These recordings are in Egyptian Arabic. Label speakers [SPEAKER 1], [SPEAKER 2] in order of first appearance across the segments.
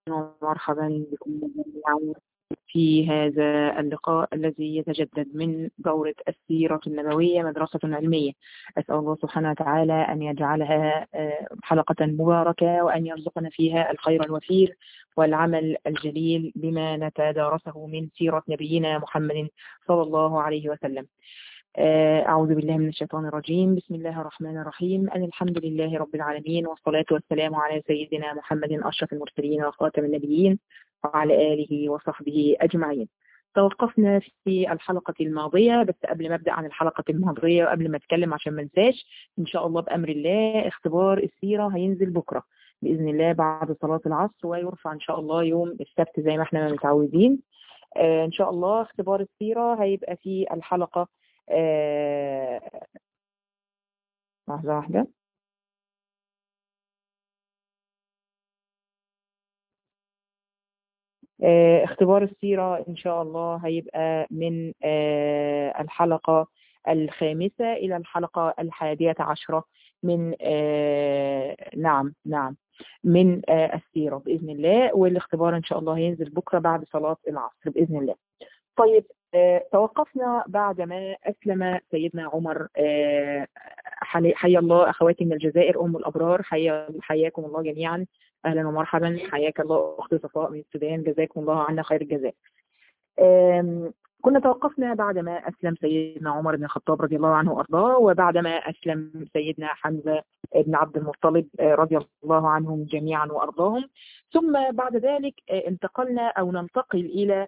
[SPEAKER 1] ومرحبا بكم جميعا في هذا اللقاء الذي يتجدد من دورة السيرة النبوية مدرسة علمية أسأل الله سبحانه وتعالى أن يجعلها حلقة مباركة وأن يرزقنا فيها الخير الوفير والعمل الجليل بما نتدارسه من سيرة نبينا محمد صلى الله عليه وسلم أعوذ بالله من الشيطان الرجيم بسم الله الرحمن الرحيم أن الحمد لله رب العالمين والصلاة والسلام على سيدنا محمد أشرف المرسلين وخاتم النبيين وعلى آله وصحبه أجمعين توقفنا في الحلقة الماضية بس قبل ما أبدأ عن الحلقة الماضية وقبل ما أتكلم عشان ما انساش إن شاء الله بأمر الله اختبار السيرة هينزل بكرة بإذن الله بعد صلاة العصر ويرفع إن شاء الله يوم السبت زي ما احنا متعودين آه إن شاء الله اختبار السيرة هيبقى في الحلقة آه لحظة واحدة آه اختبار السيرة إن شاء الله هيبقى من آه الحلقة الخامسة إلى الحلقة الحادية عشرة من نعم نعم من السيرة بإذن الله والاختبار إن شاء الله هينزل بكرة بعد صلاة العصر بإذن الله طيب آه توقفنا بعدما أسلم سيدنا عمر آه حيا الله أخواتي من الجزائر أم الأبرار حيا حياكم الله جميعا أهلا ومرحبا حياك الله أختي صفاء من السودان جزاكم الله عنا خير الجزاء كنا توقفنا بعدما أسلم سيدنا عمر بن الخطاب رضي الله عنه وأرضاه وبعدما أسلم سيدنا حمزة بن عبد المطلب رضي الله عنهم جميعا وأرضاهم ثم بعد ذلك انتقلنا أو ننتقل إلى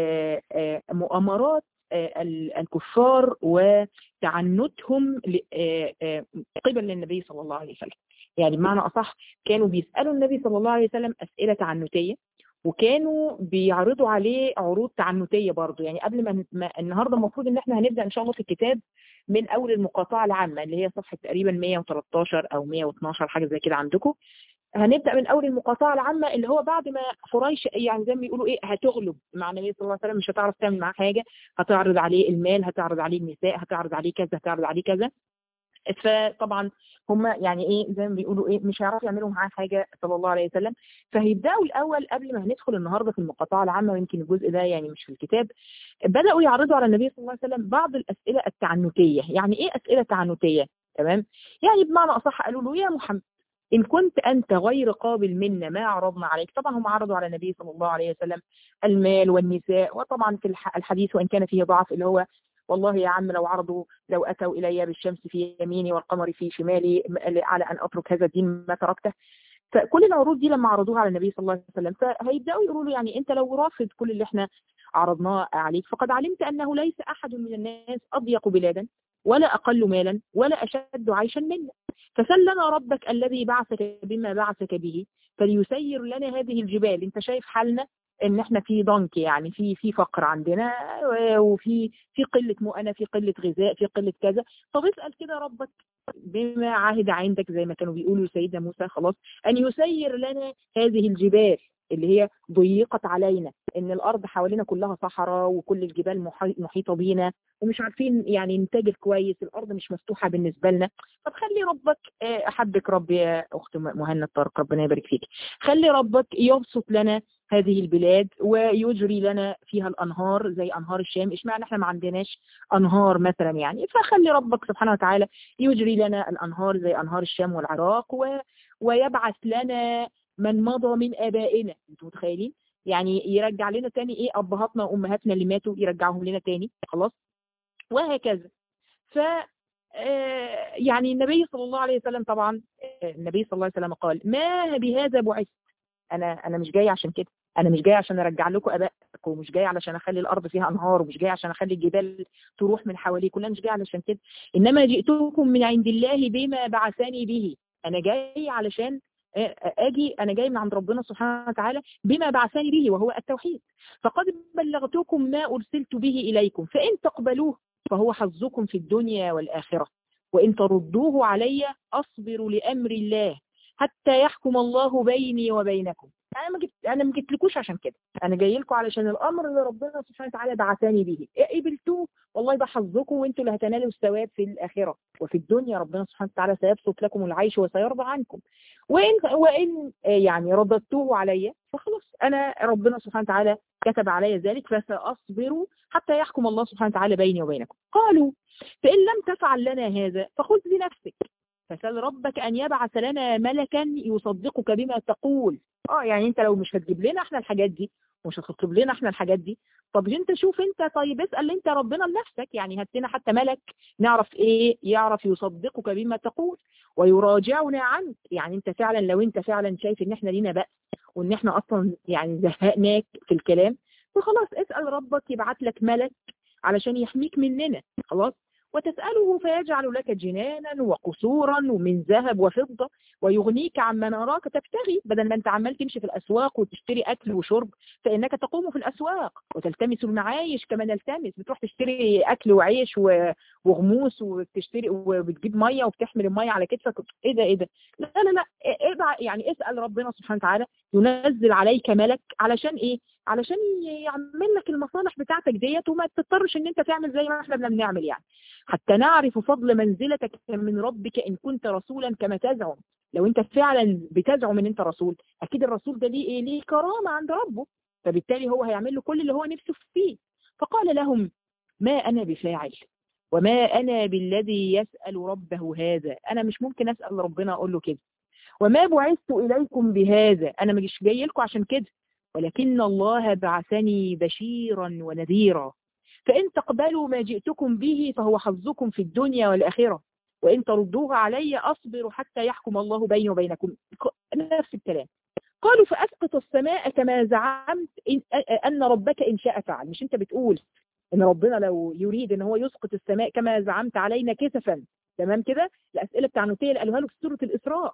[SPEAKER 1] مؤامرات الكفار وتعنتهم قبل النبي صلى الله عليه وسلم يعني بمعنى أصح كانوا بيسألوا النبي صلى الله عليه وسلم أسئلة تعنتية وكانوا بيعرضوا عليه عروض تعنتية برضه يعني قبل ما, ما النهاردة المفروض ان احنا هنبدأ ان شاء الله في الكتاب من اول المقاطعة العامة اللي هي صفحة تقريبا 113 او 112 حاجة زي كده عندكم هنبدأ من أول المقاطعة العامة اللي هو بعد ما قريش يعني زي ما بيقولوا إيه هتغلب مع النبي صلى الله عليه وسلم مش هتعرف تعمل معاه حاجة هتعرض عليه المال هتعرض عليه النساء هتعرض عليه كذا هتعرض عليه كذا فطبعا هم يعني ايه زي ما بيقولوا ايه مش هيعرفوا يعملوا معاه حاجه صلى الله عليه وسلم فهيبداوا الاول قبل ما هندخل النهارده في المقاطعه العامه ويمكن الجزء ده يعني مش في الكتاب بداوا يعرضوا على النبي صلى الله عليه وسلم بعض الاسئله التعنتيه يعني ايه اسئله تعنتيه تمام يعني بمعنى اصح قالوا له يا محمد إن كنت أنت غير قابل منا ما عرضنا عليك طبعا هم عرضوا على النبي صلى الله عليه وسلم المال والنساء وطبعا في الحديث وإن كان فيه ضعف اللي هو والله يا عم لو عرضوا لو أتوا إلي بالشمس في يميني والقمر في شمالي على أن أترك هذا الدين ما تركته فكل العروض دي لما عرضوها على النبي صلى الله عليه وسلم فهيبدأوا يقولوا له يعني أنت لو رافض كل اللي احنا عرضناه عليك فقد علمت أنه ليس أحد من الناس أضيق بلادا ولا أقل مالا ولا أشد عيشا منا فسل لنا ربك الذي بعثك بما بعثك به فليسير لنا هذه الجبال انت شايف حالنا ان احنا في ضنك يعني في في فقر عندنا وفي في قله مؤنه في قله غذاء في قله كذا طب اسال كده ربك بما عهد عندك زي ما كانوا بيقولوا سيدنا موسى خلاص ان يسير لنا هذه الجبال اللي هي ضيقت علينا ان الارض حوالينا كلها صحراء وكل الجبال محيطه بينا ومش عارفين يعني ننتج كويس الارض مش مفتوحه بالنسبه لنا طب خلي ربك احبك ربي يا اخت مهند طارق ربنا يبارك فيك خلي ربك يبسط لنا هذه البلاد ويجري لنا فيها الانهار زي انهار الشام اشمعنى احنا ما عندناش انهار مثلا يعني فخلي ربك سبحانه وتعالى يجري لنا الانهار زي انهار الشام والعراق و... ويبعث لنا من مضى من ابائنا انتوا متخيلين يعني يرجع لنا تاني ايه ابهاتنا وامهاتنا اللي ماتوا يرجعهم لنا تاني خلاص وهكذا ف يعني النبي صلى الله عليه وسلم طبعا النبي صلى الله عليه وسلم قال ما بهذا بعثت انا انا مش جاي عشان كده انا مش جاي عشان ارجع لكم ابائكم ومش جاي علشان اخلي الارض فيها انهار ومش جاي عشان اخلي الجبال تروح من حواليكم انا مش جاي علشان كده انما جئتكم من عند الله بما بعثني به انا جاي علشان اجي انا جاي من عند ربنا سبحانه وتعالى بما بعثني به وهو التوحيد فقد بلغتكم ما ارسلت به اليكم فان تقبلوه فهو حظكم في الدنيا والاخره وان تردوه علي اصبر لامر الله حتى يحكم الله بيني وبينكم انا ما جبت انا ما جبتلكوش عشان كده انا جاي لكم علشان الامر اللي ربنا سبحانه وتعالى بعثني به قبلتوه والله ده حظكم وانتوا اللي هتنالوا الثواب في الاخره وفي الدنيا ربنا سبحانه وتعالى سيبسط لكم العيش وسيرضى عنكم وان وان يعني رددتوه علي فخلاص انا ربنا سبحانه وتعالى كتب علي ذلك فساصبر حتى يحكم الله سبحانه وتعالى بيني وبينكم قالوا فان لم تفعل لنا هذا فخذ بنفسك فسال ربك ان يبعث لنا ملكا يصدقك بما تقول اه يعني انت لو مش هتجيب لنا احنا الحاجات دي ومش هتطلب لنا احنا الحاجات دي طب انت شوف انت طيب اسال انت ربنا لنفسك يعني هات لنا حتى ملك نعرف ايه يعرف يصدقك بما تقول ويراجعنا عنك يعني انت فعلا لو انت فعلا شايف ان احنا لينا بأس وان احنا اصلا يعني زهقناك في الكلام فخلاص اسال ربك يبعت لك ملك علشان يحميك مننا خلاص وتسأله فيجعل لك جنانا وقصورا ومن ذهب وفضة ويغنيك عما نراك تبتغي بدل ما انت عمال تمشي في الأسواق وتشتري أكل وشرب فإنك تقوم في الأسواق وتلتمس المعايش كما نلتمس بتروح تشتري أكل وعيش وغموس وبتشتري وبتجيب مية وبتحمل المية على كتفك ايه ده ايه ده لا لا لا ابع يعني اسأل ربنا سبحانه وتعالى ينزل عليك ملك علشان ايه علشان يعمل لك المصالح بتاعتك ديت وما تضطرش ان انت تعمل زي ما احنا بنعمل يعني حتى نعرف فضل منزلتك من ربك إن كنت رسولا كما تزعم لو انت فعلا بتزعم ان انت رسول اكيد الرسول ده ليه ايه ليه كرامة عند ربه فبالتالي هو هيعمل له كل اللي هو نفسه فيه فقال لهم ما انا بفاعل وما انا بالذي يسأل ربه هذا انا مش ممكن اسأل ربنا اقول له كده وما بعثت اليكم بهذا انا مش جاي لكم عشان كده ولكن الله بعثني بشيرا ونذيرا فإن تقبلوا ما جئتكم به فهو حظكم في الدنيا والآخرة وإن تردوه علي أصبر حتى يحكم الله بيني وبينكم نفس الكلام قالوا فأسقط السماء كما زعمت إن أن ربك إن شاء فعل مش أنت بتقول إن ربنا لو يريد إن هو يسقط السماء كما زعمت علينا كسفا تمام كده الأسئلة بتاع نوتيه اللي قالوها له في سورة الإسراء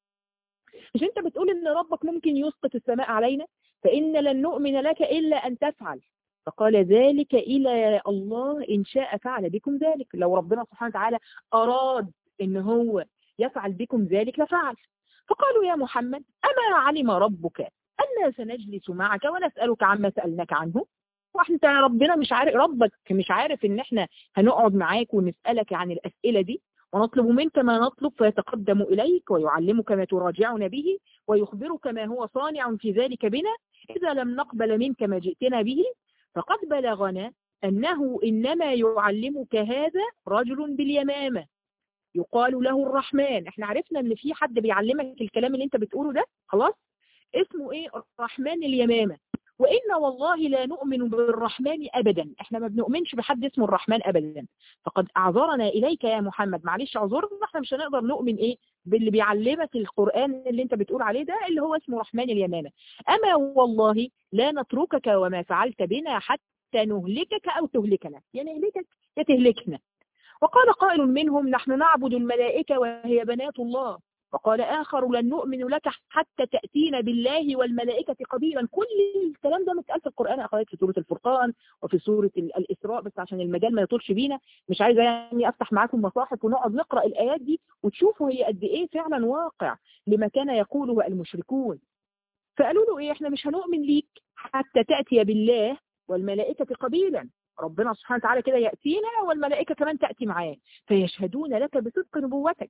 [SPEAKER 1] مش أنت بتقول إن ربك ممكن يسقط السماء علينا فإن لن نؤمن لك إلا أن تفعل فقال ذلك إلى الله إن شاء فعل بكم ذلك لو ربنا سبحانه وتعالى أراد إن هو يفعل بكم ذلك لفعل فقالوا يا محمد أما علم ربك أن سنجلس معك ونسألك عما سألناك عنه وانت ربنا مش عارف ربك مش عارف ان احنا هنقعد معاك ونسألك عن الأسئلة دي ونطلب منك ما نطلب فيتقدم إليك ويعلمك ما تراجعنا به ويخبرك ما هو صانع في ذلك بنا إذا لم نقبل منك ما جئتنا به فقد بلغنا أنه إنما يعلمك هذا رجل باليمامة يقال له الرحمن احنا عرفنا ان في حد بيعلمك الكلام اللي انت بتقوله ده خلاص اسمه ايه الرحمن اليمامة وإن والله لا نؤمن بالرحمن أبدا احنا ما بنؤمنش بحد اسمه الرحمن أبدا فقد أعذرنا إليك يا محمد معلش اعذرنا احنا مش هنقدر نؤمن إيه باللي بيعلمك القرآن اللي انت بتقول عليه ده اللي هو اسمه رحمن اليمامة أما والله لا نتركك وما فعلت بنا حتى نهلكك أو تهلكنا يعني نهلكك يا تهلكنا وقال قائل منهم نحن نعبد الملائكة وهي بنات الله وقال آخر لن نؤمن لك حتى تأتينا بالله والملائكة قبيلا كل الكلام ده متقال في القرآن أخوات في سورة الفرقان وفي سورة الإسراء بس عشان المجال ما يطولش بينا مش عايزة يعني أفتح معاكم مصاحف ونقعد نقرأ الآيات دي وتشوفوا هي قد إيه فعلا واقع لما كان يقوله المشركون فقالوا له إيه إحنا مش هنؤمن ليك حتى تأتي بالله والملائكة قبيلا ربنا سبحانه وتعالى كده يأتينا والملائكة كمان تأتي معاه فيشهدون لك بصدق نبوتك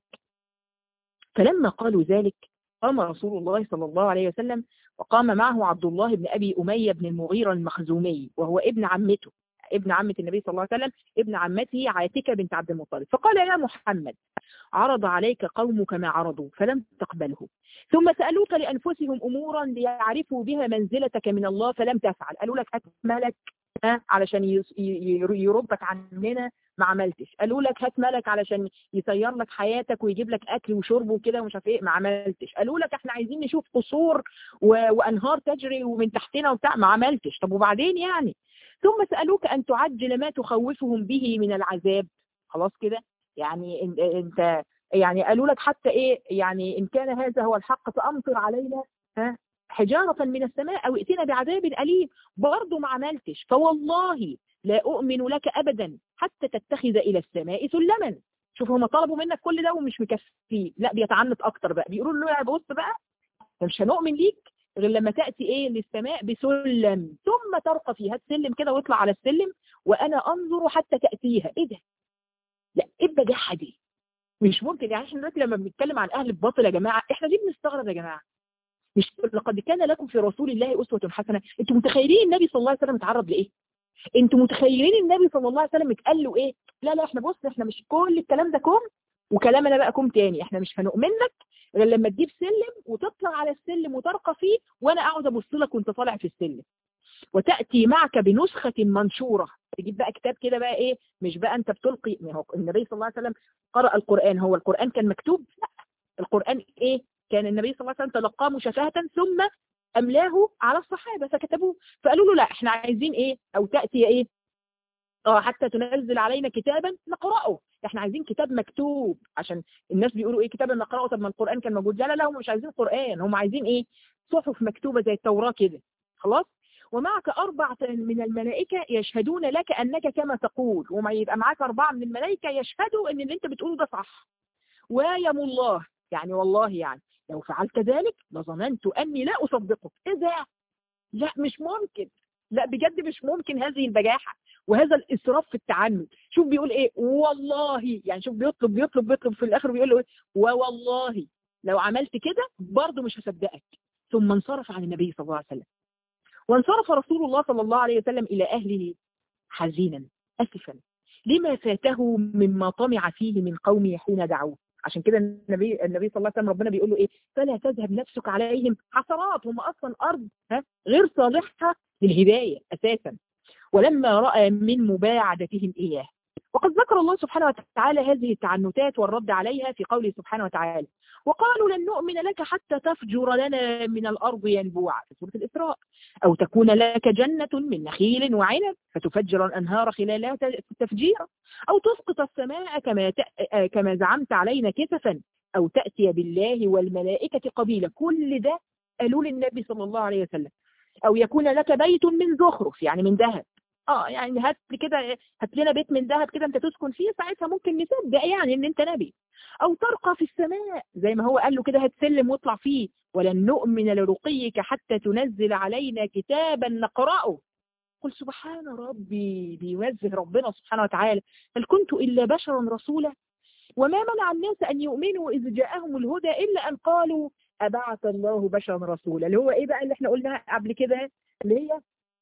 [SPEAKER 1] فلما قالوا ذلك قام رسول الله صلى الله عليه وسلم وقام معه عبد الله بن أبي أمية بن المغيرة المخزومي وهو ابن عمته ابن عمة النبي صلى الله عليه وسلم ابن عمته عاتكة بنت عبد المطلب فقال يا محمد عرض عليك قومك ما عرضوا فلم تقبله ثم سألوك لأنفسهم أمورا ليعرفوا بها منزلتك من الله فلم تفعل قالوا لك هات ملك علشان يردك عننا ما عملتش قالوا لك هات ملك علشان يسير لك حياتك ويجيب لك اكل وشرب وكده ومش عارف ايه ما عملتش قالوا لك احنا عايزين نشوف قصور و... وانهار تجري ومن تحتنا وبتاع ما عملتش طب وبعدين يعني ثم سألوك أن تعجل ما تخوفهم به من العذاب خلاص كده يعني انت يعني قالوا لك حتى ايه يعني ان كان هذا هو الحق فامطر علينا ها حجارة من السماء او ائتنا بعذاب أليم برضه ما عملتش فوالله لا أؤمن لك أبدا حتى تتخذ إلى السماء سلما شوف هم طلبوا منك كل ده ومش مكفيه لا بيتعنت أكتر بقى بيقولوا له يا بص بقى مش هنؤمن ليك غير لما تأتي ايه للسماء بسلم ثم ترقى فيها السلم كده واطلع على السلم وانا انظر حتى تأتيها ايه ده لا ايه البجاحة دي مش ممكن يعني احنا دلوقتي لما بنتكلم عن اهل الباطل يا جماعة احنا ليه بنستغرب يا جماعة مش لقد كان لكم في رسول الله أسوة حسنة انتوا متخيلين النبي صلى الله عليه وسلم اتعرض لايه انتوا متخيلين النبي صلى الله عليه وسلم اتقال له ايه لا لا احنا بص احنا مش كل الكلام ده كوم وكلامنا بقى كوم تاني احنا مش هنؤمن لك غير لما تجيب سلم وتطلع على السلم وترقى فيه وانا اقعد ابص لك وانت طالع في السلم وتأتي معك بنسخة منشورة تجيب بقى كتاب كده بقى ايه مش بقى انت بتلقي النبي صلى الله عليه وسلم قرأ القرآن هو القرآن كان مكتوب لا القرآن ايه كان النبي صلى الله عليه وسلم تلقاه مشافهة ثم أملاه على الصحابة فكتبوه فقالوا له لا احنا عايزين ايه او تأتي ايه اه حتى تنزل علينا كتابا نقرأه احنا عايزين كتاب مكتوب عشان الناس بيقولوا ايه كتابا نقرأه طب ما القرآن كان موجود لا لا هم مش عايزين قرآن هم عايزين ايه صحف مكتوبة زي التوراة كده خلاص ومعك أربعة من الملائكة يشهدون لك أنك كما تقول وما يبقى معاك أربعة من الملائكة يشهدوا أن اللي أنت بتقوله ده صح ويم الله يعني والله يعني لو فعلت ذلك لظننت أني لا أصدقك إيه ده؟ لا مش ممكن لا بجد مش ممكن هذه البجاحة وهذا الإسراف في التعنت شوف بيقول إيه والله يعني شوف بيطلب بيطلب بيطلب في الآخر بيقول له إيه ووالله لو عملت كده برضه مش هصدقك ثم انصرف عن النبي صلى الله عليه وسلم وانصرف رسول الله صلى الله عليه وسلم إلى أهله حزينا أسفا لما فاته مما طمع فيه من قومه حين دعوه عشان كده النبي النبي صلى الله عليه وسلم ربنا بيقول له ايه فلا تذهب نفسك عليهم حسرات هم اصلا ارض ها غير صالحه للهدايه اساسا ولما راى من مباعدتهم اياه وقد ذكر الله سبحانه وتعالى هذه التعنتات والرد عليها في قوله سبحانه وتعالى وقالوا لن نؤمن لك حتى تفجر لنا من الأرض ينبوعا في سورة الإسراء أو تكون لك جنة من نخيل وعنب فتفجر الأنهار خلالها تفجيرا أو تسقط السماء كما كما زعمت علينا كسفا أو تأتي بالله والملائكة قبيلا كل ده قالوا للنبي صلى الله عليه وسلم أو يكون لك بيت من زخرف يعني من ذهب اه يعني هات كده هات لنا بيت من ذهب كده انت تسكن فيه ساعتها ممكن نصدق يعني ان انت نبي او ترقى في السماء زي ما هو قال له كده هتسلم واطلع فيه ولن نؤمن لرقيك حتى تنزل علينا كتابا نقرأه قل سبحان ربي بيوزه ربنا سبحانه وتعالى هل كنت إلا بشرا رسولا وما منع الناس أن يؤمنوا إذ جاءهم الهدى إلا أن قالوا أبعث الله بشرا رسولا اللي هو إيه بقى اللي احنا قلنا قبل كده اللي هي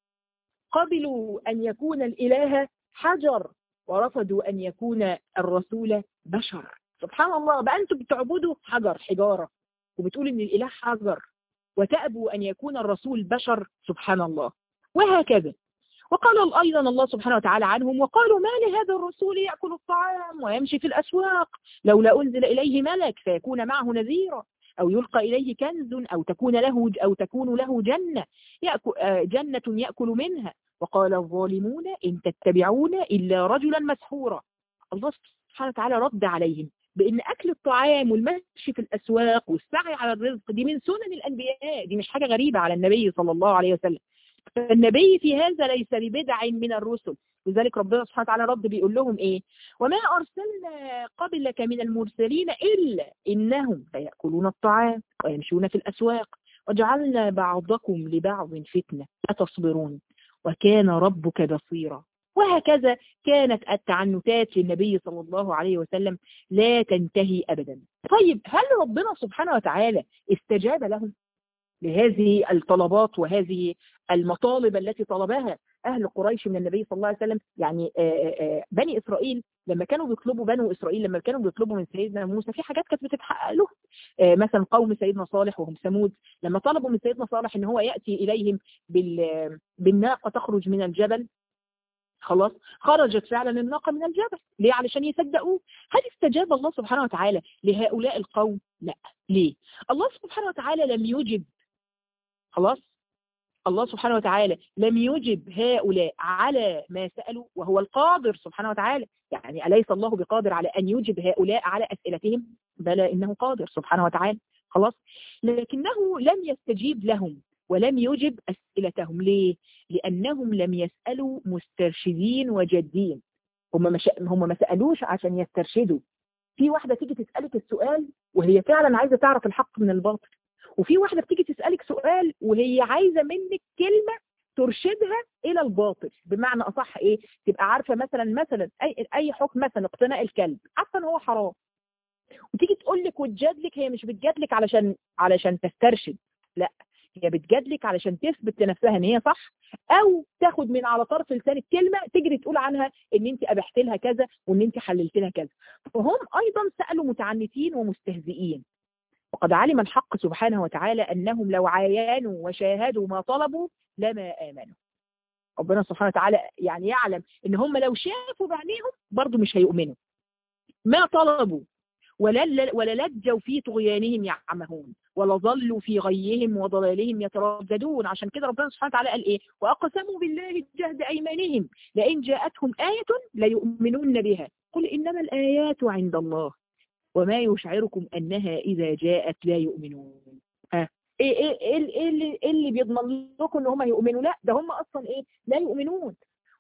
[SPEAKER 1] قبلوا أن يكون الإله حجر ورفضوا أن يكون الرسول بشر سبحان الله بقى أنتم بتعبدوا حجر حجارة وبتقول أن الإله حجر وتأبوا أن يكون الرسول بشر سبحان الله وهكذا وقال أيضا الله سبحانه وتعالى عنهم وقالوا ما لهذا الرسول يأكل الطعام ويمشي في الأسواق لولا أنزل إليه ملك فيكون معه نذيرا أو يلقى إليه كنز أو تكون له أو تكون له جنة يأكل جنة يأكل منها وقال الظالمون إن تتبعون إلا رجلا مسحورا الله سبحانه وتعالى رد عليهم بأن أكل الطعام والمشي في الأسواق والسعي على الرزق دي من سنن الأنبياء دي مش حاجة غريبة على النبي صلى الله عليه وسلم فالنبي في هذا ليس ببدع من الرسل لذلك ربنا سبحانه وتعالى رد بيقول لهم ايه وما ارسلنا قبلك من المرسلين الا انهم ليأكلون الطعام ويمشون في الاسواق وجعلنا بعضكم لبعض فتنة أتصبرون وكان ربك بصيرا وهكذا كانت التعنتات للنبي صلى الله عليه وسلم لا تنتهي أبدا طيب هل ربنا سبحانه وتعالى استجاب لهم لهذه الطلبات وهذه المطالب التي طلبها أهل قريش من النبي صلى الله عليه وسلم يعني بني إسرائيل لما كانوا بيطلبوا بنو إسرائيل لما كانوا بيطلبوا من سيدنا موسى في حاجات كانت بتتحقق له مثلا قوم سيدنا صالح وهم ثمود لما طلبوا من سيدنا صالح ان هو يأتي إليهم بالناقة تخرج من الجبل خلاص خرجت فعلا الناقة من الجبل ليه علشان يصدقوه هل استجاب الله سبحانه وتعالى لهؤلاء القوم لا ليه الله سبحانه وتعالى لم يجب خلاص الله سبحانه وتعالى لم يجب هؤلاء على ما سألوا وهو القادر سبحانه وتعالى يعني أليس الله بقادر على أن يجب هؤلاء على أسئلتهم بلى إنه قادر سبحانه وتعالى خلاص لكنه لم يستجيب لهم ولم يجب أسئلتهم ليه؟ لأنهم لم يسألوا مسترشدين وجادين هم ما, هم ما سألوش عشان يسترشدوا في واحدة تيجي تسألك السؤال وهي فعلا عايزة تعرف الحق من الباطل وفي واحدة بتيجي تسألك سؤال وهي عايزة منك كلمة ترشدها الى الباطل بمعنى اصح ايه تبقى عارفة مثلا مثلا اي اي حكم مثلا اقتناء الكلب عارفة ان هو حرام وتيجي تقول لك وتجادلك هي مش بتجادلك علشان علشان تسترشد لا هي بتجادلك علشان تثبت لنفسها ان هي صح او تاخد من على طرف لسان الكلمه تجري تقول عنها ان انت ابحت لها كذا وان انت حللت لها كذا فهم ايضا سالوا متعنتين ومستهزئين وقد علم الحق سبحانه وتعالى انهم لو عاينوا وشاهدوا ما طلبوا لما امنوا ربنا سبحانه وتعالى يعني يعلم ان هم لو شافوا بعينيهم برضه مش هيؤمنوا ما طلبوا ولا ولا لجوا في طغيانهم يعمهون ولا ظلوا في غيهم وضلالهم يترددون عشان كده ربنا سبحانه وتعالى قال ايه واقسموا بالله جهد ايمانهم لئن جاءتهم آية ليؤمنون بها قل انما الآيات عند الله وما يشعركم انها اذا جاءت لا يؤمنون ها ايه ايه ايه, إيه اللي, إيه اللي بيضمن لكم ان هم يؤمنوا لا ده هم اصلا ايه لا يؤمنون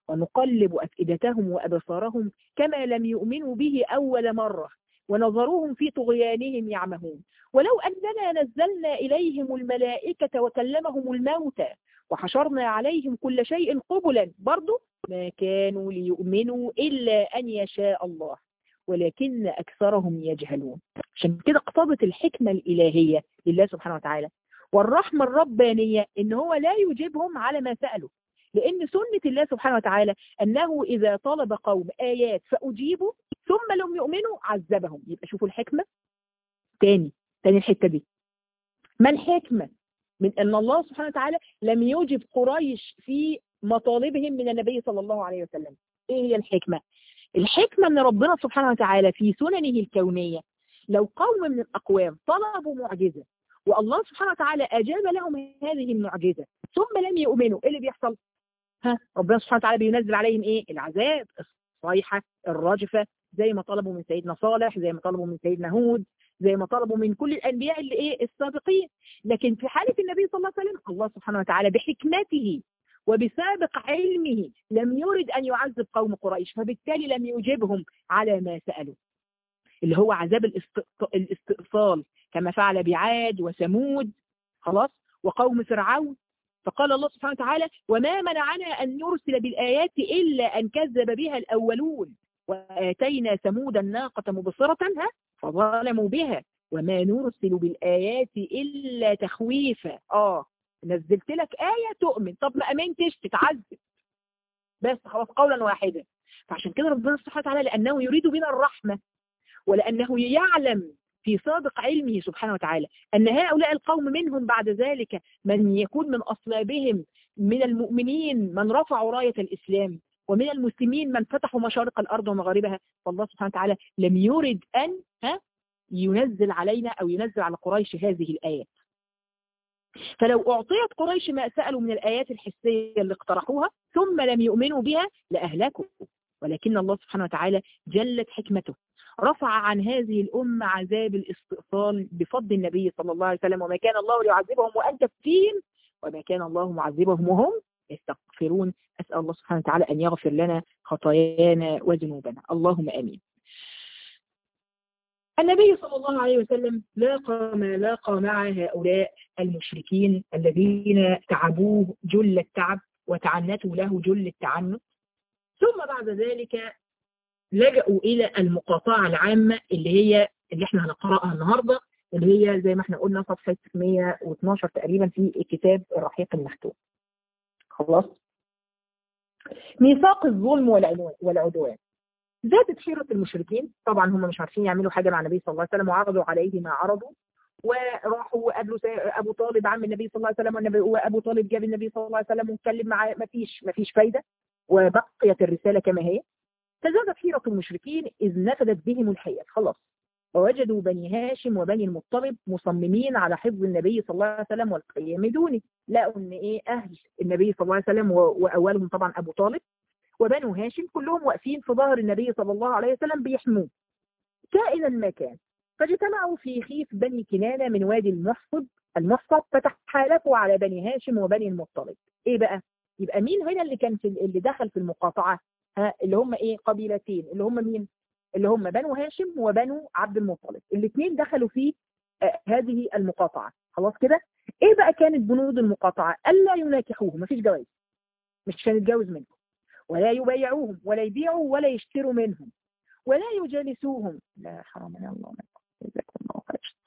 [SPEAKER 1] ونقلب أفئدتهم وأبصارهم كما لم يؤمنوا به أول مرة ونظروهم في طغيانهم يعمهون ولو أننا نزلنا إليهم الملائكة وكلمهم الموتى وحشرنا عليهم كل شيء قبلا برضو ما كانوا ليؤمنوا إلا أن يشاء الله ولكن أكثرهم يجهلون عشان كده اقتضت الحكمة الإلهية لله سبحانه وتعالى والرحمة الربانية إن هو لا يجيبهم على ما سألوا لأن سنة الله سبحانه وتعالى أنه إذا طلب قوم آيات فأجيبوا ثم لم يؤمنوا عذبهم يبقى شوفوا الحكمة تاني تاني الحتة دي ما الحكمة من أن الله سبحانه وتعالى لم يجب قريش في مطالبهم من النبي صلى الله عليه وسلم إيه هي الحكمة الحكمة أن ربنا سبحانه وتعالى في سننه الكونية لو قوم من الأقوام طلبوا معجزة والله سبحانه وتعالى أجاب لهم هذه المعجزة ثم لم يؤمنوا إيه اللي بيحصل ها ربنا سبحانه وتعالى بينزل عليهم ايه العذاب الصيحة الراجفة زي ما طلبوا من سيدنا صالح زي ما طلبوا من سيدنا هود زي ما طلبوا من كل الانبياء اللي ايه السابقين لكن في حالة النبي صلى الله عليه وسلم الله سبحانه وتعالى بحكمته وبسابق علمه لم يرد ان يعذب قوم قريش فبالتالي لم يجيبهم على ما سألوا اللي هو عذاب الاستئصال كما فعل بعاد وثمود خلاص وقوم فرعون فقال الله سبحانه وتعالى وما منعنا أن نرسل بالآيات إلا أن كذب بها الأولون وآتينا ثمود الناقة مبصرة فظلموا بها وما نرسل بالآيات إلا تخويفا آه نزلت لك آية تؤمن طب ما أمنتش تتعذب بس خلاص قولا واحدا فعشان كده ربنا سبحانه وتعالى لأنه يريد بنا الرحمة ولأنه يعلم في سابق علمه سبحانه وتعالى أن هؤلاء القوم منهم بعد ذلك من يكون من أصلابهم من المؤمنين من رفعوا راية الإسلام ومن المسلمين من فتحوا مشارق الأرض ومغاربها فالله سبحانه وتعالى لم يرد أن ها ينزل علينا أو ينزل على قريش هذه الآيات فلو أعطيت قريش ما سألوا من الآيات الحسية اللي اقترحوها ثم لم يؤمنوا بها لأهلكوا ولكن الله سبحانه وتعالى جلت حكمته رفع عن هذه الأمة عذاب الاستئصال بفضل النبي صلى الله عليه وسلم وما كان الله ليعذبهم وأنت فيهم وما كان الله معذبهم وهم يستغفرون أسأل الله سبحانه وتعالى أن يغفر لنا خطايانا وذنوبنا اللهم آمين النبي صلى الله عليه وسلم لاقى ما لاقى مع هؤلاء المشركين الذين تعبوه جل التعب وتعنتوا له جل التعنت ثم بعد ذلك لجأوا إلى المقاطعة العامة اللي هي اللي احنا هنقرأها النهاردة اللي هي زي ما احنا قلنا صفحة 112 تقريبا في الكتاب الرحيق المختوم خلاص ميثاق الظلم والعدوان زادت حيرة المشركين طبعا هم مش عارفين يعملوا حاجة مع النبي صلى الله عليه وسلم وعرضوا عليه ما عرضوا وراحوا قابلوا ابو طالب عم النبي صلى الله عليه وسلم والنبي وابو طالب جاب النبي صلى الله عليه وسلم واتكلم معاه ما فيش ما فيش فايده وبقيت الرساله كما هي فزادت حيرة المشركين إذ نفدت بهم الحيل خلاص ووجدوا بني هاشم وبني المطلب مصممين على حفظ النبي صلى الله عليه وسلم والقيام دونه لقوا ان ايه اهل النبي صلى الله عليه وسلم واولهم طبعا ابو طالب وبنو هاشم كلهم واقفين في ظهر النبي صلى الله عليه وسلم بيحموه كائنا ما كان فاجتمعوا في خيف بني كنانة من وادي المحصد المحصد فتحالفوا على بني هاشم وبني المطلب ايه بقى يبقى مين هنا اللي كان في اللي دخل في المقاطعة ها اللي هم ايه قبيلتين اللي هم مين اللي هم بنو هاشم وبنو عبد المطلب الاثنين دخلوا في آه هذه المقاطعة خلاص كده ايه بقى كانت بنود المقاطعة الا يناكحوهم مفيش جواز مش هنتجوز منهم ولا يبايعوهم ولا يبيعوا ولا يشتروا منهم ولا يجالسوهم لا حرام يا الله جزاكم الله خير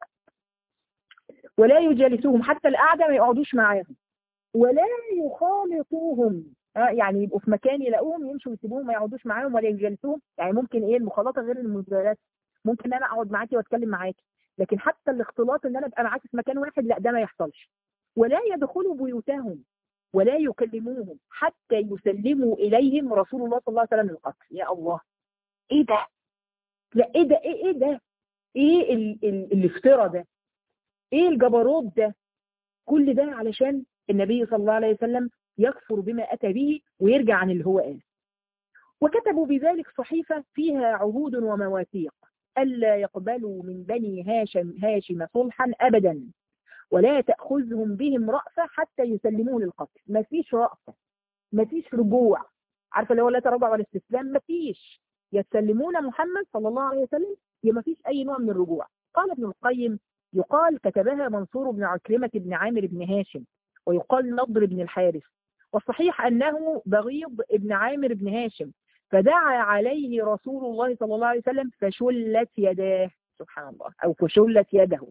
[SPEAKER 1] ولا يجالسوهم حتى القعدة ما يقعدوش معاهم ولا يخالطوهم آه يعني يبقوا في مكان يلاقوهم يمشوا ويسيبوهم ما يقعدوش معاهم ولا يجالسوهم يعني ممكن ايه المخالطه غير المجالسه ممكن انا اقعد معاكي واتكلم معاكي لكن حتى الاختلاط ان انا ابقى معاكي في مكان واحد لا ده ما يحصلش ولا يدخلوا بيوتهم ولا يكلموهم حتى يسلموا اليهم رسول الله صلى الله عليه وسلم القتل يا الله ايه ده لا ايه ده ايه ايه ده ايه ال ال الافتراء ده ايه الجبروت ده كل ده علشان النبي صلى الله عليه وسلم يكفر بما أتى به ويرجع عن اللي هو قال وكتبوا بذلك صحيفة فيها عهود ومواثيق ألا يقبلوا من بني هاشم هاشم صلحا أبدا ولا تأخذهم بهم رأفة حتى يسلموه للقتل ما فيش رأفة ما فيش رجوع عارفة اللي هو لا تراجع ولا استسلام ما فيش يسلمون محمد صلى الله عليه وسلم يا ما فيش أي نوع من الرجوع قال ابن القيم يقال كتبها منصور بن عكرمة بن عامر بن هاشم ويقال نضر بن الحارث والصحيح أنه بغيض ابن عامر بن هاشم فدعا عليه رسول الله صلى الله عليه وسلم فشلت يداه سبحان الله أو فشلت يده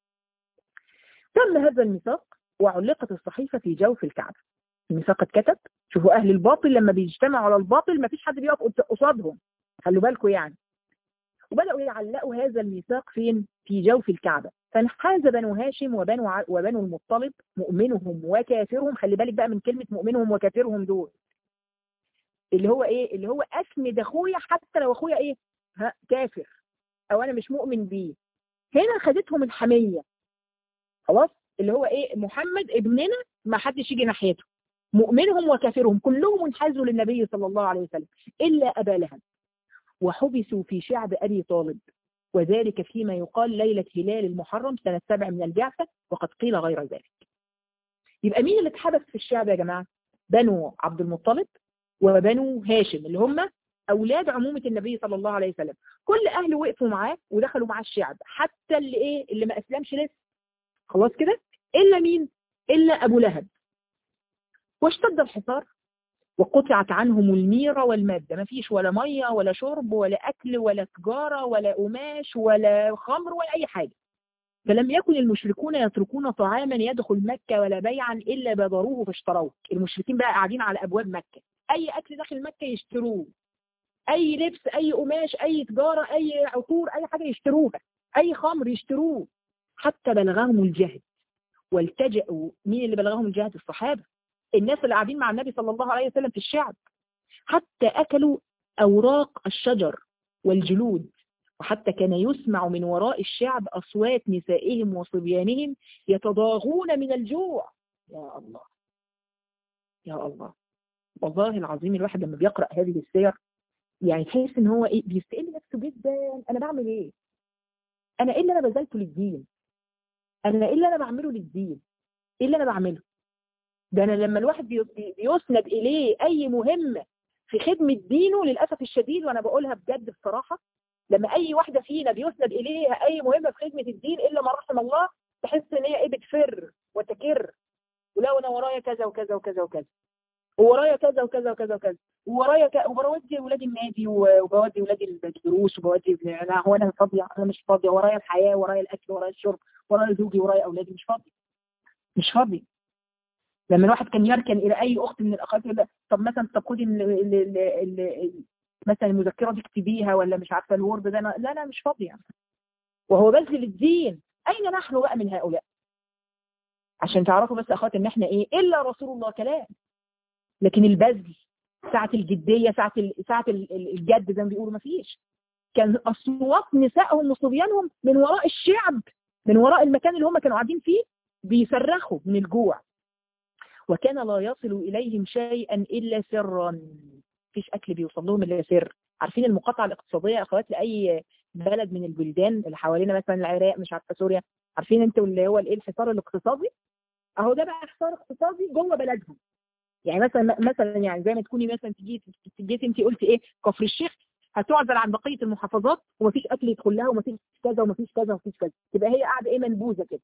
[SPEAKER 1] تم هذا الميثاق وعلقت الصحيفة في جوف الكعبة الميثاق اتكتب شوفوا أهل الباطل لما بيجتمعوا على الباطل ما فيش حد بيقف قصادهم خلوا بالكم يعني وبدأوا يعلقوا هذا الميثاق فين؟ في جوف الكعبة فانحاز بنو هاشم وبنو ع... وبنو المطلب مؤمنهم وكافرهم خلي بالك بقى من كلمة مؤمنهم وكافرهم دول اللي هو ايه اللي هو اسند اخويا حتى لو اخويا ايه ها كافر او انا مش مؤمن بيه هنا خدتهم الحمية خلاص اللي هو ايه محمد ابننا ما حدش يجي ناحيته مؤمنهم وكافرهم كلهم انحازوا للنبي صلى الله عليه وسلم الا ابا لهب وحبسوا في شعب ابي طالب وذلك فيما يقال ليلة هلال المحرم سنة سبع من البعثة وقد قيل غير ذلك يبقى مين اللي اتحبس في الشعب يا جماعة بنو عبد المطلب وبنو هاشم اللي هم أولاد عمومة النبي صلى الله عليه وسلم كل أهله وقفوا معاه ودخلوا مع الشعب حتى اللي إيه اللي ما أسلمش لسه خلاص كده إلا مين إلا أبو لهب واشتد الحصار وقطعت عنهم الميرة والمادة ما فيش ولا مية ولا شرب ولا أكل ولا تجارة ولا قماش ولا خمر ولا أي حاجة فلم يكن المشركون يتركون طعاما يدخل مكة ولا بيعا إلا بادروه فاشتروه المشركين بقى قاعدين على أبواب مكة أي أكل داخل مكة يشتروه أي لبس أي قماش أي تجارة أي عطور أي حاجة يشتروها أي خمر يشتروه حتى بلغهم الجهد والتجأوا مين اللي بلغهم الجهد الصحابة الناس اللي قاعدين مع النبي صلى الله عليه وسلم في الشعب حتى أكلوا أوراق الشجر والجلود وحتى كان يسمع من وراء الشعب أصوات نسائهم وصبيانهم يتضاغون من الجوع يا الله يا الله والله العظيم الواحد لما بيقرأ هذه السير يعني تحس ان هو ايه بيستقل نفسه جدا انا بعمل ايه انا ايه اللي انا بذلته للدين انا ايه اللي انا بعمله للدين ايه اللي انا بعمله ده انا لما الواحد بيسند اليه اي مهمة في خدمة دينه للأسف الشديد وانا بقولها بجد بصراحة لما اي واحدة فينا بيسند اليها اي مهمة في خدمة الدين الا ما رحم الله تحس ان هي ايه بتفر وتكر ولو انا ورايا كذا وكذا وكذا وكذا وورايا كذا وكذا وكذا وكذا وورايا ك... وبودي ولادي النادي وبودي ولادي الدروس وبودي انا هو انا فاضيه انا مش فاضيه ورايا الحياه ورايا الاكل ورايا الشرب ورايا زوجي ورايا اولادي مش فاضيه مش فاضيه لما الواحد كان يركن الى اي اخت من الاخوات يقول طب مثلا طب خدي مثلا المذكره دي اكتبيها ولا مش عارفه الورد ده أنا لا لا مش فاضيه يعني. وهو بذل الدين اين نحن بقى من هؤلاء عشان تعرفوا بس اخوات ان احنا ايه الا رسول الله كلام لكن البذل ساعة الجدية ساعة ساعة الجد زي ما بيقولوا ما فيش كان اصوات نسائهم وصبيانهم من وراء الشعب من وراء المكان اللي هم كانوا قاعدين فيه بيصرخوا من الجوع وكان لا يصل إليهم شيئا إلا سرا مفيش أكل بيوصل لهم إلا سر عارفين المقاطعة الاقتصادية أخوات لأي بلد من البلدان اللي حوالينا مثلا العراق مش عارفة سوريا عارفين انتوا اللي هو الايه الحصار الاقتصادي اهو ده بقى حصار اقتصادي جوه بلدهم يعني مثلا مثلا يعني زي ما تكوني مثلا تجي جيتي انت قلتي ايه كفر الشيخ هتعزل عن بقيه المحافظات ومفيش اكل يدخل لها ومفيش كذا ومفيش كذا ومفيش كذا تبقى هي قاعده ايه منبوذه كده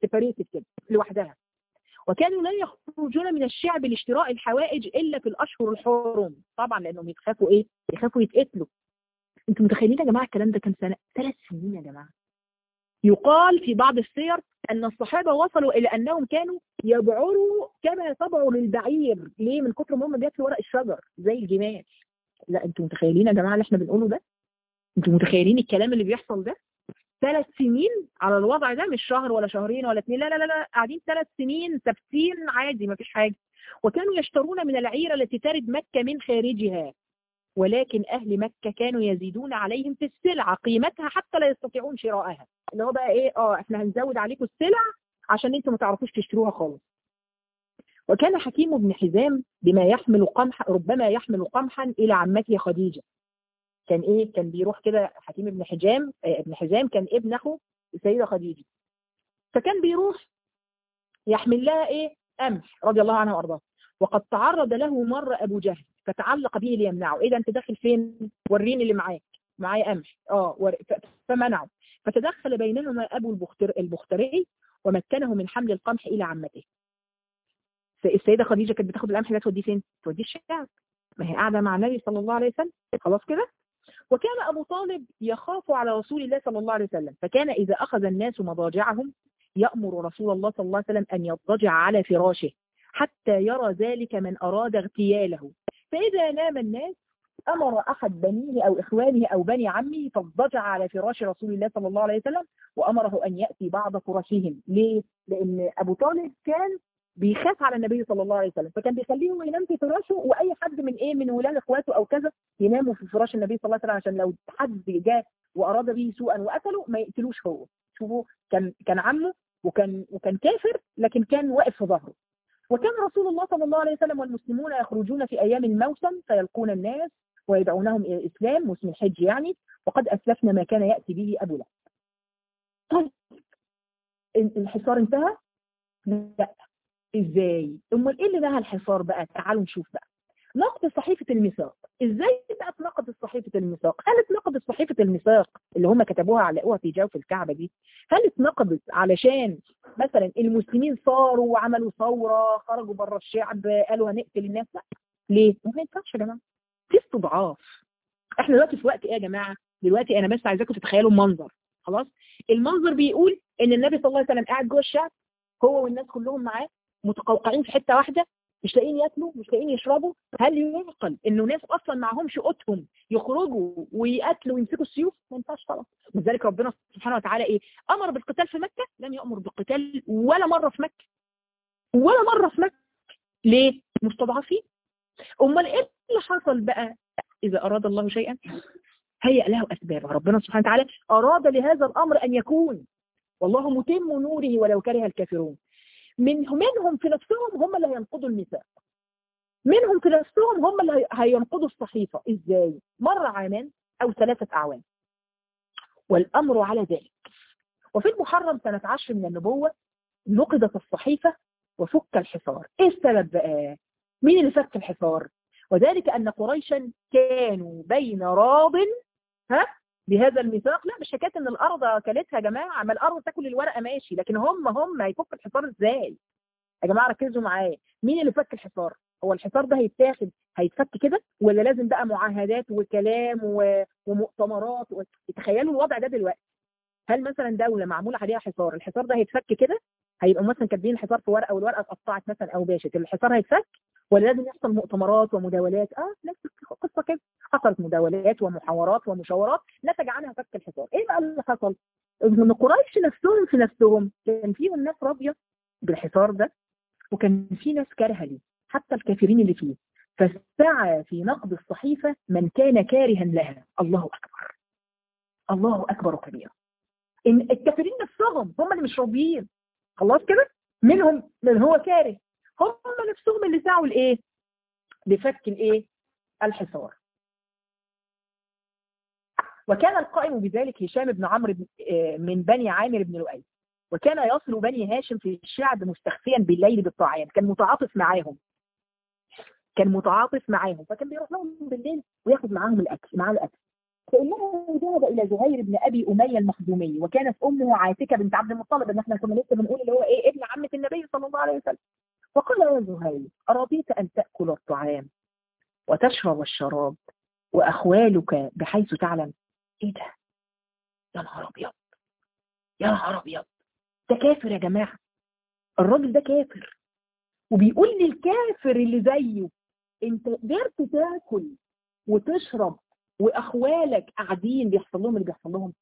[SPEAKER 1] سيبريتد كده لوحدها وكانوا لا يخرجون من الشعب لاشتراء الحوائج الا في الاشهر الحرم طبعا لانهم يخافوا ايه يخافوا يتقتلوا انتوا متخيلين يا جماعه الكلام ده كان سنه ثلاث سنين يا جماعه يقال في بعض السير ان الصحابه وصلوا الى انهم كانوا يبعروا كما تبعر للبعير ليه من كتر ما هم بياكلوا ورق الشجر زي الجمال لا انتوا متخيلين يا جماعه اللي احنا بنقوله ده انتوا متخيلين الكلام اللي بيحصل ده ثلاث سنين على الوضع ده مش شهر ولا شهرين ولا اثنين لا لا لا لا قاعدين ثلاث سنين ثابتين عادي ما فيش حاجه وكانوا يشترون من العيره التي ترد مكه من خارجها ولكن اهل مكه كانوا يزيدون عليهم في السلعه قيمتها حتى لا يستطيعون شراءها اللي هو بقى ايه اه احنا هنزود عليكم السلع عشان انتوا ما تعرفوش تشتروها خالص وكان حكيم بن حزام بما يحمل قمح ربما يحمل قمحا الى عمته خديجه كان ايه كان بيروح كده حكيم بن حجام آه ابن حزام كان ابن اخو السيده خديجه فكان بيروح يحمل لها ايه قمح رضي الله عنها وارضاها وقد تعرض له مره ابو جهل فتعلق به ليمنعه ايه ده انت داخل فين وريني اللي معاك معايا قمح اه ور... فمنعه فتدخل بينهما ابو البختر... البختري ومكنه من حمل القمح الى عمته السيده خديجه كانت بتاخد القمح ده توديه فين توديه الشعب ما هي قاعده مع النبي صلى الله عليه وسلم خلاص كده وكان أبو طالب يخاف على رسول الله صلى الله عليه وسلم فكان إذا أخذ الناس مضاجعهم يأمر رسول الله صلى الله عليه وسلم أن يضطجع على فراشه حتى يرى ذلك من أراد اغتياله فإذا نام الناس أمر أحد بنيه أو إخوانه أو بني عمه فاضطجع على فراش رسول الله صلى الله عليه وسلم وأمره أن يأتي بعض فراشهم ليه؟ لأن أبو طالب كان بيخاف على النبي صلى الله عليه وسلم فكان بيخليهم ينام في فراشه واي حد من ايه من ولاد اخواته او كذا يناموا في فراش النبي صلى الله عليه وسلم عشان لو حد جاء واراد به سوءا وقتله ما يقتلوش هو شوفوا كان كان عمه وكان وكان كافر لكن كان واقف في ظهره وكان رسول الله صلى الله عليه وسلم والمسلمون يخرجون في ايام الموسم فيلقون الناس ويدعونهم الى الاسلام موسم الحج يعني وقد اسلفنا ما كان ياتي به ابو لهب طيب الحصار انتهى؟ لا ازاي امال ايه اللي نهى الحصار بقى تعالوا نشوف بقى نقد صحيفة الميثاق ازاي بقى اتنقضت صحيفة الميثاق هل اتنقضت صحيفة الميثاق اللي هم كتبوها علقوها في جوف الكعبة دي هل اتنقضت علشان مثلا المسلمين صاروا وعملوا ثورة خرجوا بره الشعب قالوا هنقتل الناس لا ليه ما ينفعش يا جماعة في استضعاف احنا دلوقتي في وقت ايه يا جماعة دلوقتي انا بس عايزاكم تتخيلوا المنظر خلاص المنظر بيقول ان النبي صلى الله عليه وسلم قاعد جوه الشعب هو والناس كلهم معاه متقوقعين في حته واحده مش لاقيين ياكلوا مش لاقيين يشربوا هل يعقل انه ناس اصلا معهمش قوتهم يخرجوا ويقتلوا ويمسكوا السيوف ما ينفعش طبعا لذلك ربنا سبحانه وتعالى ايه امر بالقتال في مكه لم يامر بالقتال ولا مره في مكه ولا مره في مكه ليه مستضعفين امال ايه اللي حصل بقى اذا اراد الله شيئا هيأ له اسبابه ربنا سبحانه وتعالى اراد لهذا الامر ان يكون والله متم نوره ولو كره الكافرون من منهم في نفسهم هم اللي هينقضوا الميثاق منهم في نفسهم هم اللي هينقضوا الصحيفة ازاي مر عامان او ثلاثة اعوام والامر على ذلك وفي المحرم سنة عشر من النبوة نقضت الصحيفة وفك الحصار ايه السبب بقى مين اللي فك الحصار وذلك ان قريشا كانوا بين راض ها بهذا الميثاق لا مش حكايه ان الارض اكلتها يا جماعه ما الارض تاكل الورقه ماشي لكن هم هم هيفك الحصار ازاي يا جماعه ركزوا معايا مين اللي فك الحصار هو الحصار ده هيتاخد هيتفك كده ولا لازم بقى معاهدات وكلام ومؤتمرات و... تخيلوا الوضع ده دلوقتي هل مثلا دوله معمول عليها حصار الحصار ده هيتفك كده هيبقوا مثلا كاتبين الحصار في ورقه والورقه اتقطعت مثلا او باشت الحصار هيتفك ولا لازم يحصل مؤتمرات ومداولات اه نفس القصه كده حصلت مداولات ومحاورات ومشاورات نتج عنها فك الحصار ايه بقى اللي حصل ان قريش نفسهم في نفسهم كان فيهم ناس راضيه بالحصار ده وكان في ناس كارهه ليه حتى الكافرين اللي فيه فسعى في نقد الصحيفه من كان كارها لها الله اكبر الله اكبر كبيرا ان الكافرين نفسهم هم اللي مش راضيين خلاص كده منهم من هو كاره هم نفسهم اللي سعوا لايه لفك الايه الحصار وكان القائم بذلك هشام بن عمرو من بني عامر بن لؤي وكان يصل بني هاشم في الشعب مستخفيا بالليل بالطعام كان متعاطف معاهم كان متعاطف معاهم فكان بيروح لهم بالليل وياخد معاهم الاكل معاه الاكل فإنه ذهب إلى زهير بن أبي أمية المخزومي وكانت أمه عاتكة بنت عبد المطلب إن احنا كنا لسه بنقول اللي هو إيه ابن عمة النبي صلى الله عليه وسلم فقال يا زهير أرضيت أن تأكل الطعام وتشرب الشراب وأخوالك بحيث تعلم إيه ده يا نهار أبيض يا نهار أبيض ده كافر يا جماعة الراجل ده كافر وبيقول للكافر اللي زيه انت قدرت تاكل وتشرب واخوالك قاعدين بيحصل لهم اللي بيحصل لهم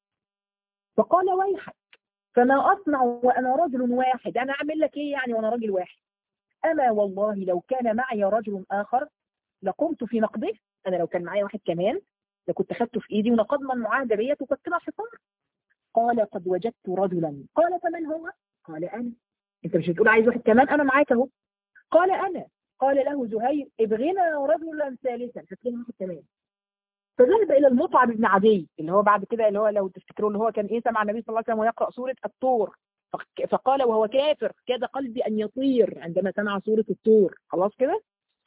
[SPEAKER 1] فقال ويحك فما اصنع وانا رجل واحد انا اعمل لك ايه يعني وانا راجل واحد اما والله لو كان معي رجل اخر لقمت في نقده انا لو كان معايا واحد كمان لكنت خدته في ايدي ونقضنا المعاهده ديت وكنت حصار قال قد وجدت رجلا قال فمن هو قال انا انت مش بتقول عايز واحد كمان انا معاك اهو قال انا قال له زهير ابغنا رجلا ثالثا هتلاقي واحد كمان فذهب الى المطعم بن عدي اللي هو بعد كده اللي هو لو تفتكروا اللي هو كان ايه سمع النبي صلى الله عليه وسلم ويقرا سوره الطور فقال وهو كافر كاد قلبي ان يطير عندما سمع سوره الطور خلاص كده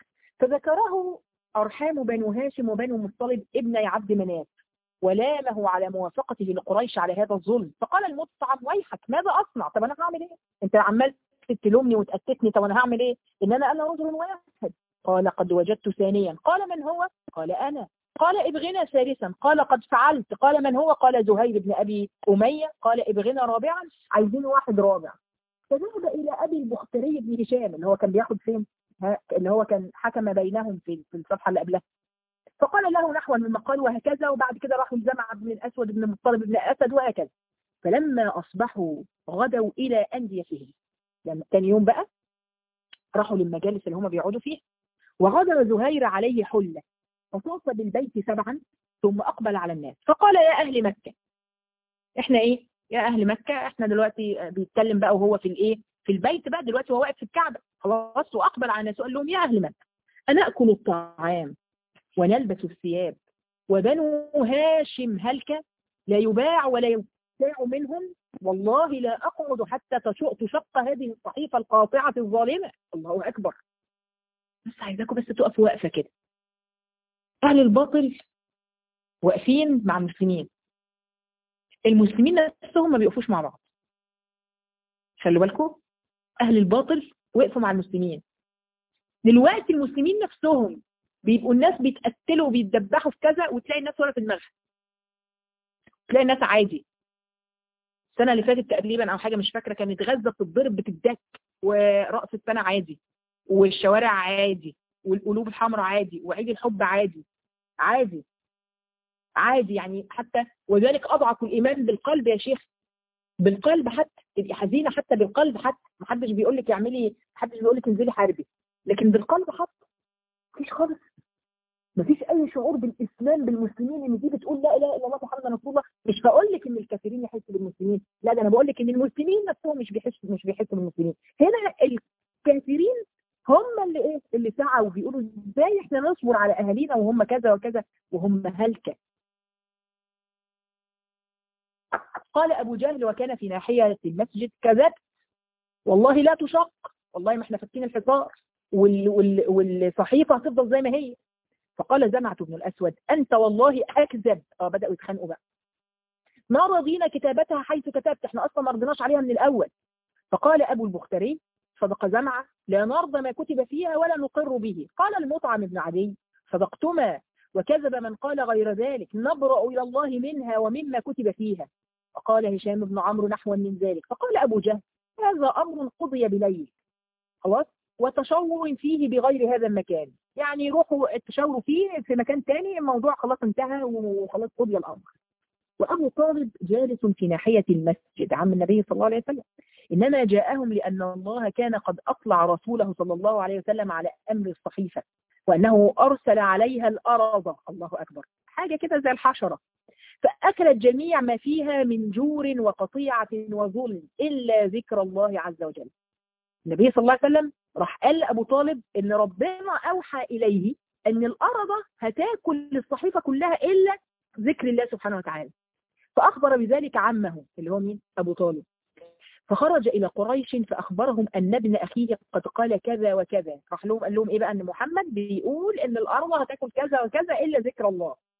[SPEAKER 1] فذكره ارحام بنو هاشم وبنو مطلب ابن عبد مناف ولامه على موافقته لقريش على هذا الظلم فقال المطعم ويحك ماذا اصنع طب انا هعمل ايه انت عمال تلومني وتأتتني طب انا هعمل ايه ان انا انا رجل واحد قال قد وجدت ثانيا قال من هو قال انا قال ابغنا ثالثا قال قد فعلت قال من هو قال زهير بن ابي اميه قال ابغنا رابعا عايزين واحد رابع فذهب الى ابي البختري بن هشام اللي هو كان بياخد فين اللي هو كان حكم بينهم في في الصفحه اللي قبلها فقال له نحوا مما قال وهكذا وبعد كده راحوا لجمع بن الاسود بن مطلب بن اسد وهكذا فلما اصبحوا غدوا الى انديتهم لما تاني يوم بقى راحوا للمجالس اللي هم بيقعدوا فيها وغدر زهير عليه حله فطاف بالبيت سبعا ثم اقبل على الناس فقال يا اهل مكه احنا ايه يا اهل مكه احنا دلوقتي بيتكلم بقى وهو في الايه في البيت بقى دلوقتي وهو واقف في الكعبه خلاص واقبل على الناس وقال لهم يا اهل مكه اناكل الطعام ونلبس الثياب وبنو هاشم هلك لا يباع ولا يبتاع منهم والله لا أقعد حتى تشق هذه الصحيفة القاطعة الظالمة الله أكبر بس عايزاكم بس تقفوا وقفة كده أهل الباطل واقفين مع المسلمين المسلمين نفسهم ما بيقفوش مع بعض خلوا بالكم أهل الباطل وقفوا مع المسلمين دلوقتي المسلمين نفسهم بيبقوا الناس بيتقتلوا وبيتدبحوا في كذا وتلاقي الناس ولا في دماغها تلاقي الناس عادي السنة اللي فاتت تقريبا او حاجة مش فاكرة كانت غزة بتتضرب بتدك ورأس السنة عادي والشوارع عادي والقلوب الحمراء عادي وعيد الحب عادي عادي عادي يعني حتى وذلك اضعف الايمان بالقلب يا شيخ بالقلب حتى تبقي حزينه حتى بالقلب حتى محدش بيقول لك اعملي محدش بيقول لك انزلي حاربي لكن بالقلب حتى مفيش خالص مفيش اي شعور بالاسلام بالمسلمين ان دي بتقول لا اله الا الله محمد رسول الله مش بقول لك ان الكافرين يحسوا بالمسلمين لا ده انا بقول لك ان المسلمين نفسهم مش بيحسوا مش بيحسوا بالمسلمين هنا الكافرين هم اللي ايه اللي سعوا وبيقولوا ازاي احنا نصبر على اهالينا وهم كذا وكذا وهم هلكه قال ابو جهل وكان في ناحيه المسجد كذبت والله لا تشق والله ما احنا فاتين الحصار وال وال والصحيفه هتفضل زي ما هي فقال زمعة بن الأسود أنت والله أكذب اه بدأوا يتخانقوا بقى ما رضينا كتابتها حيث كتبت احنا أصلا ما رضيناش عليها من الأول فقال أبو البختري صدق زمعة لا نرضى ما كتب فيها ولا نقر به قال المطعم بن عدي صدقتما وكذب من قال غير ذلك نبرأ إلى الله منها ومما كتب فيها فقال هشام بن عمرو نحوا من ذلك فقال أبو جهل هذا أمر قضي بليل خلاص وتشور فيه بغير هذا المكان يعني روحوا التشاوروا فيه في مكان تاني الموضوع خلاص انتهى وخلاص قضي الأمر وأبو طالب جالس في ناحية المسجد عم النبي صلى الله عليه وسلم إنما جاءهم لأن الله كان قد أطلع رسوله صلى الله عليه وسلم على أمر الصحيفة وأنه أرسل عليها الأرض الله أكبر حاجة كده زي الحشرة فأكلت جميع ما فيها من جور وقطيعة وظلم إلا ذكر الله عز وجل النبي صلى الله عليه وسلم راح قال لأبو طالب إن ربنا أوحى إليه أن الأرض هتاكل الصحيفة كلها إلا ذكر الله سبحانه وتعالى فأخبر بذلك عمه اللي هو مين؟ أبو طالب فخرج إلى قريش فأخبرهم أن ابن أخيه قد قال كذا وكذا راح لهم قال لهم إيه بقى أن محمد بيقول أن الأرض هتاكل كذا وكذا إلا ذكر الله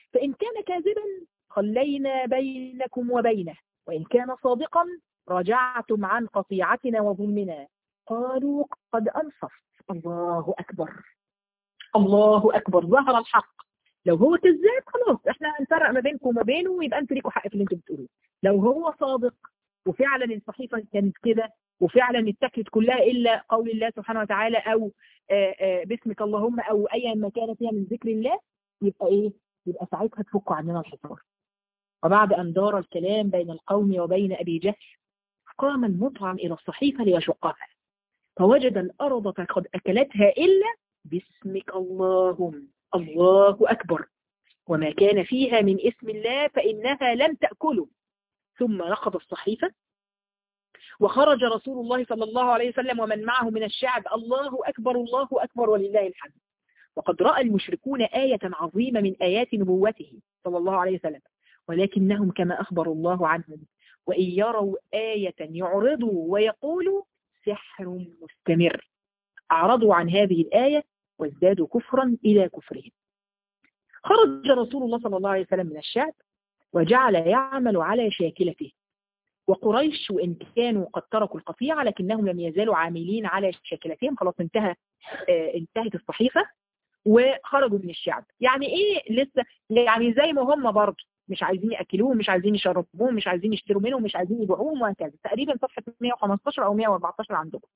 [SPEAKER 1] فإن كان كاذبا خلينا بينكم وبينه وإن كان صادقا رجعتم عن قطيعتنا وظلمنا قالوا قد أنصفت الله أكبر الله أكبر ظهر الحق لو هو كذاب خلاص احنا هنفرق ما بينكم وما بينه ويبقى انتوا ليكوا حق في اللي انتوا بتقولوه لو هو صادق وفعلا الصحيفة كانت كده وفعلا اتكلت كلها إلا قول الله سبحانه وتعالى أو آآ آآ باسمك اللهم أو أي ما كان فيها من ذكر الله يبقى إيه يبقى ساعتها تفكوا عننا الحصار وبعد أن دار الكلام بين القوم وبين أبي جهل قام المطعم إلى الصحيفة ليشقها فوجد الأرض قد أكلتها إلا باسمك اللهم الله أكبر وما كان فيها من اسم الله فإنها لم تأكله ثم نقض الصحيفة وخرج رسول الله صلى الله عليه وسلم ومن معه من الشعب الله أكبر الله أكبر ولله الحمد وقد رأى المشركون آية عظيمة من آيات نبوته صلى الله عليه وسلم ولكنهم كما أخبر الله عنهم وإن يروا آية يعرضوا ويقولوا سحر مستمر أعرضوا عن هذه الآية وازدادوا كفرا إلى كفرهم خرج رسول الله صلى الله عليه وسلم من الشعب وجعل يعمل على شاكلته وقريش وإن كانوا قد تركوا القطيعة لكنهم لم يزالوا عاملين على شاكلتهم خلاص انتهى اه انتهت الصحيفة وخرجوا من الشعب يعني ايه لسه يعني زي ما هم برضه مش عايزين ياكلوهم مش عايزين يشربوهم مش عايزين يشتروا منهم مش عايزين يبيعوهم وهكذا تقريبا صفحه 115 او 114 عندكم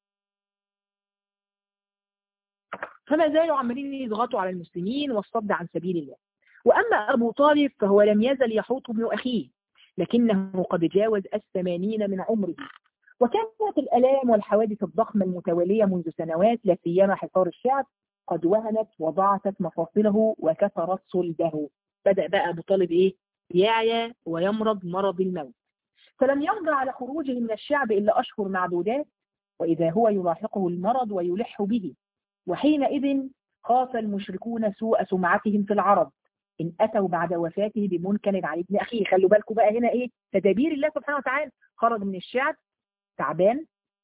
[SPEAKER 1] فما زالوا عمالين يضغطوا على المسلمين والصد عن سبيل الله واما ابو طالب فهو لم يزل يحوط ابن اخيه لكنه قد جاوز الثمانين من عمره وكانت الالام والحوادث الضخمه المتواليه منذ سنوات لا سيما حصار الشعب قد وهنت وضعفت مفاصله وكسرت صلبه بدأ بقى أبو طالب إيه يعيا ويمرض مرض الموت فلم يرجع على خروجه من الشعب إلا أشهر معدودات وإذا هو يلاحقه المرض ويلح به وحينئذ خاف المشركون سوء سمعتهم في العرب إن أتوا بعد وفاته بمنكر على ابن أخيه خلوا بالكم بقى هنا إيه تدابير الله سبحانه وتعالى خرج من الشعب تعبان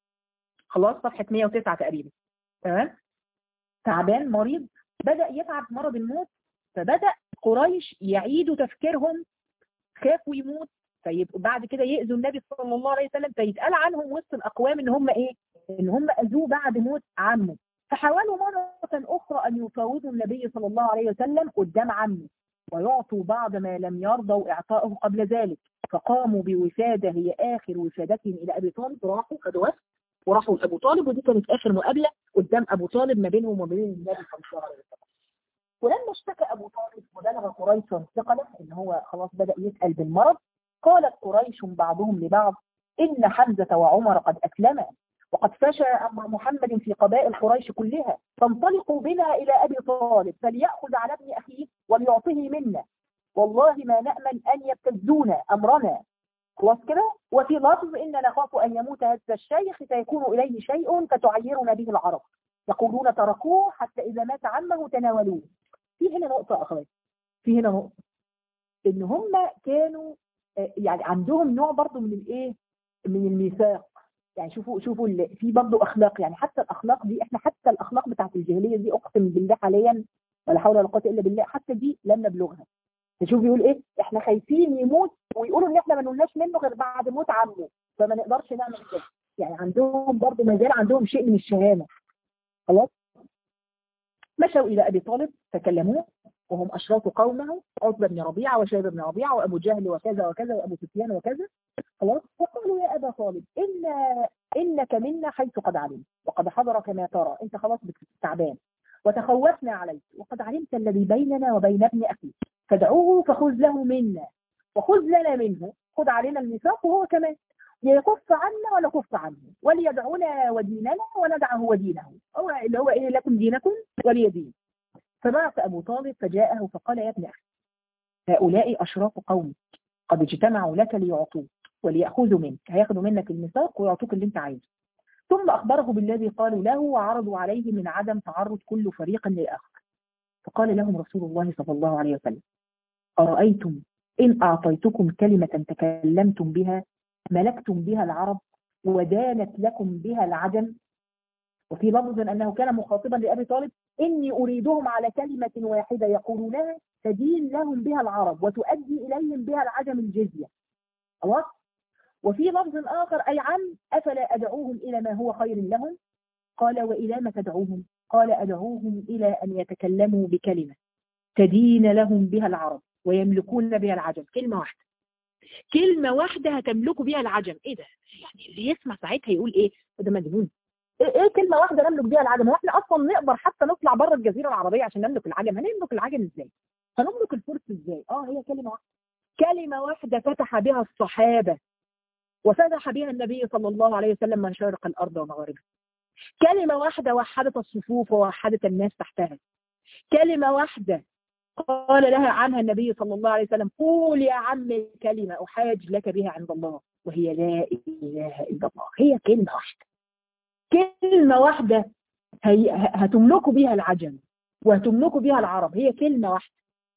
[SPEAKER 1] خلاص صفحة 109 تقريبا تمام تعبان مريض بدأ يتعب مرض الموت فبدأ قريش يعيدوا تفكيرهم خافوا يموت فيبقوا بعد كده يأذوا النبي صلى الله عليه وسلم فيتقال عنهم وسط الأقوام إن هم إيه؟ إن هم أذوه بعد موت عمه فحاولوا مرة أخرى أن يفاوضوا النبي صلى الله عليه وسلم قدام عمه ويعطوا بعض ما لم يرضوا إعطائه قبل ذلك فقاموا بوفادة هي آخر وفادتهم إلى أبي طالب راحوا خدوا وفد وراحوا لأبو طالب ودي كانت آخر مقابلة قدام أبو طالب ما بينهم وما بين النبي صلى الله عليه وسلم ولما اشتكى أبو طالب وبلغ قريش ثقله إن هو خلاص بدأ يسأل بالمرض قالت قريش بعضهم لبعض إن حمزة وعمر قد أسلما وقد فشى أمر محمد في قبائل قريش كلها فانطلقوا بنا إلى أبي طالب فليأخذ على ابن أخيه وليعطه منا والله ما نأمن أن يبتزون أمرنا خلاص كده وفي لفظ إن نخاف أن يموت هذا الشيخ فيكون إليه شيء فتعيرنا به العرب يقولون تركوه حتى إذا مات عمه تناولوه في هنا نقطة أخوات في هنا نقطة إن هم كانوا يعني عندهم نوع برضو من الإيه من الميثاق يعني شوفوا شوفوا في برضه اخلاق يعني حتى الاخلاق دي احنا حتى الاخلاق بتاعت الجاهليه دي اقسم بالله حاليا ولا حول ولا قوه الا بالله حتى دي لم نبلغها تشوف يقول ايه احنا خايفين يموت ويقولوا ان احنا ما نقولناش منه غير بعد موت عمه فما نقدرش نعمل كده يعني عندهم برضه ما زال عندهم شيء من الشهامه خلاص مشوا الى ابي طالب فكلموه وهم اشراط قومه عتبه بن ربيعه وشيبه بن ربيعه وابو جهل وكذا وكذا وابو سفيان وكذا خلاص فقالوا يا ابا طالب ان انك منا حيث قد علمت وقد حضرك ما ترى انت خلاص تعبان وتخوفنا عليك وقد علمت الذي بيننا وبين ابن اخيك فادعوه فخذ له منا وخذ لنا منه خذ علينا الميثاق وهو كمان يكف عنا ولا كف عنه وليدعونا وديننا وندعه ودينه هو اللي هو ايه لكم دينكم ولي دين فبعث ابو طالب فجاءه فقال يا ابن اخي هؤلاء اشراف قومك قد اجتمعوا لك ليعطوك وليأخذوا منك هياخدوا منك الميثاق ويعطوك اللي انت عايزه ثم أخبره بالذي قالوا له وعرضوا عليه من عدم تعرض كل فريق للآخر فقال لهم رسول الله صلى الله عليه وسلم أرأيتم إن أعطيتكم كلمة تكلمتم بها ملكتم بها العرب ودانت لكم بها العجم
[SPEAKER 2] وفي لفظ أنه كان مخاطبا لأبي طالب إني أريدهم على كلمة واحدة يقولونها تدين لهم بها العرب وتؤدي إليهم بها العجم الجزية خلاص وفي لفظ آخر أي عم أفلا أدعوهم إلى ما هو خير لهم قال وإلى ما تدعوهم قال أدعوهم إلى أن يتكلموا بكلمة تدين لهم بها العرب ويملكون بها العجم كلمة واحدة كلمة واحدة هتملكوا بها العجم ايه ده يعني اللي يسمع ساعتها يقول ايه ده مجنون ايه, إيه كلمة واحدة نملك بها العجم واحنا اصلا نقدر حتى نطلع بره الجزيرة العربية عشان نملك العجم هنملك العجم ازاي هنملك الفرس ازاي اه هي كلمة واحدة كلمة واحدة فتح بها الصحابة وفتح بها النبي صلى الله عليه وسلم مشارق الارض ومغاربها كلمة واحدة وحدت الصفوف ووحدت الناس تحتها كلمة واحدة قال لها عنها النبي صلى الله عليه وسلم قول يا عم كلمة أحاج لك بها عند الله وهي لا إله إلا الله هي كلمة واحدة كلمة واحدة هي هتملكوا بها العجم وهتملكوا بها العرب هي كلمة واحدة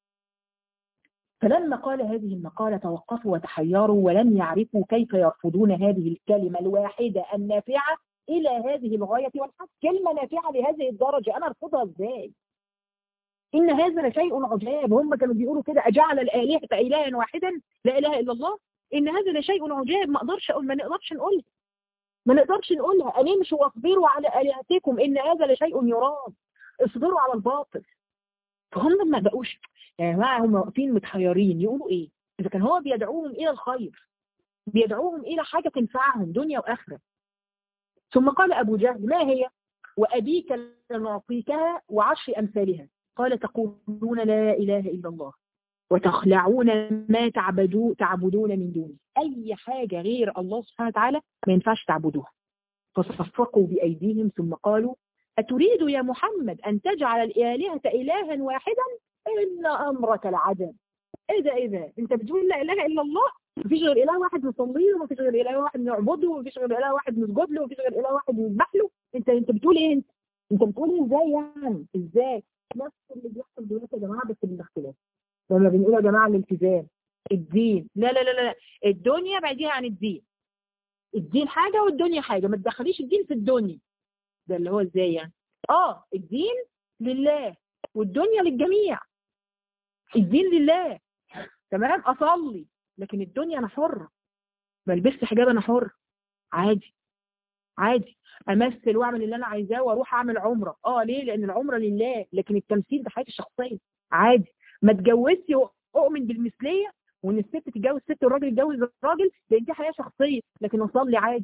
[SPEAKER 2] فلما قال هذه المقالة توقفوا وتحيروا ولم يعرفوا كيف يرفضون هذه الكلمة الواحدة النافعة إلى هذه الغاية والحد كلمة نافعة لهذه الدرجة أنا أرفضها إزاي إن هذا لشيء عجاب هم كانوا بيقولوا كده أجعل الآلهة إلها واحدا لا إله إلا الله إن هذا لشيء عجاب ما أقدرش أقول ما نقدرش نقولها ما نقدرش نقولها أن امشوا واصبروا على آلهتكم إن هذا لشيء يراد اصبروا على الباطل فهم ما بقوش يا جماعة هم واقفين متحيرين يقولوا إيه إذا كان هو بيدعوهم إلى الخير بيدعوهم إلى حاجة تنفعهم دنيا وآخرة ثم قال أبو جهل ما هي وأبيك لنعطيكها وعشر أمثالها قال تقولون لا إله إلا الله وتخلعون ما تعبدو تعبدون من دونه أي حاجة غير الله سبحانه وتعالى ما ينفعش تعبدوها فصفقوا بأيديهم ثم قالوا أتريد يا محمد أن تجعل الآلهة إلها واحدا إن أمرك العجب إيه ده إيه ده أنت بتقول لا إله إلا الله مفيش غير إله واحد نصلي له مفيش غير إله واحد نعبده مفيش غير إله واحد نسجد له مفيش غير إله واحد نذبح له أنت أنت بتقول إيه أنت أنت بتقول إيه إزاي يعني إزاي نفس اللي بيحصل دلوقتي يا جماعة بس بالاختلاف لما بنقول يا جماعة الالتزام الدين لا لا لا لا الدنيا بعديها عن الدين الدين حاجة والدنيا حاجة ما تدخليش الدين في الدنيا ده اللي هو ازاي يعني اه الدين لله والدنيا للجميع الدين لله تمام اصلي لكن الدنيا انا حر ما البس حجاب انا حر عادي عادي امثل واعمل اللي انا عايزاه واروح اعمل عمره اه ليه لان العمره لله لكن التمثيل ده حياتي الشخصيه عادي ما اتجوزش واؤمن بالمثليه وان الست تتجوز ست والراجل يتجوز الراجل لان دي حياه شخصيه لكن اصلي عادي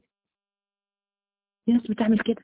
[SPEAKER 2] في ناس بتعمل كده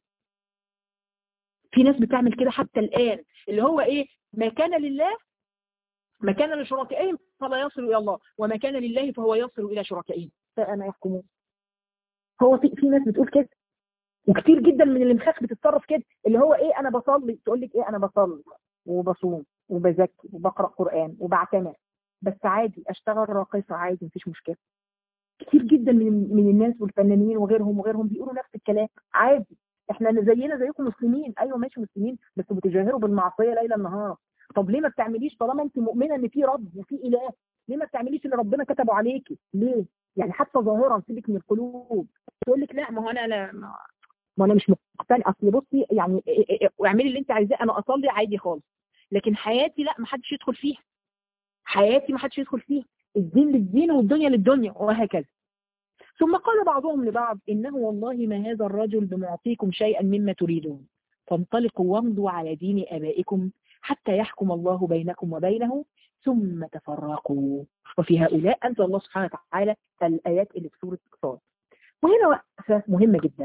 [SPEAKER 2] في ناس بتعمل كده حتى الان اللي هو ايه ما كان لله ما كان لشركائهم فلا يصل الى الله وما كان لله فهو يصل الى شركائهم فانا يحكمون هو في في ناس بتقول كده وكتير جدا من اللي مخاخ بتتصرف كده اللي هو ايه انا بصلي تقول لك ايه انا بصلي وبصوم وبزكي وبقرا قران وبعتمر بس عادي اشتغل راقصه عادي مفيش مشكله كتير جدا من من الناس والفنانين وغيرهم وغيرهم بيقولوا نفس الكلام عادي احنا زينا زيكم مسلمين ايوه ماشي مسلمين بس بتجاهروا بالمعصيه ليلا نهار طب ليه ما بتعمليش طالما انت مؤمنه ان في رب وفي اله ليه ما بتعمليش اللي ربنا كتبه عليكي ليه يعني حتى ظاهرا سيبك من القلوب تقول لك لا ما هو انا لا ما, ما انا مش مقتنع اصل بصي يعني اعملي اللي انت عايزاه انا اصلي عادي خالص لكن حياتي لا ما حدش يدخل فيها حياتي ما حدش يدخل فيها الدين للدين والدنيا للدنيا وهكذا ثم قال بعضهم لبعض إنه والله ما هذا الرجل بمعطيكم شيئا مما تريدون فانطلقوا وامضوا على دين آبائكم حتى يحكم الله بينكم وبينه ثم تفرقوا وفي هؤلاء أنزل الله سبحانه وتعالى الآيات اللي في سورة صاد وهنا وقفة مهمة جدا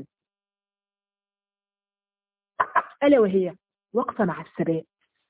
[SPEAKER 2] ألا وهي وقفة مع الثبات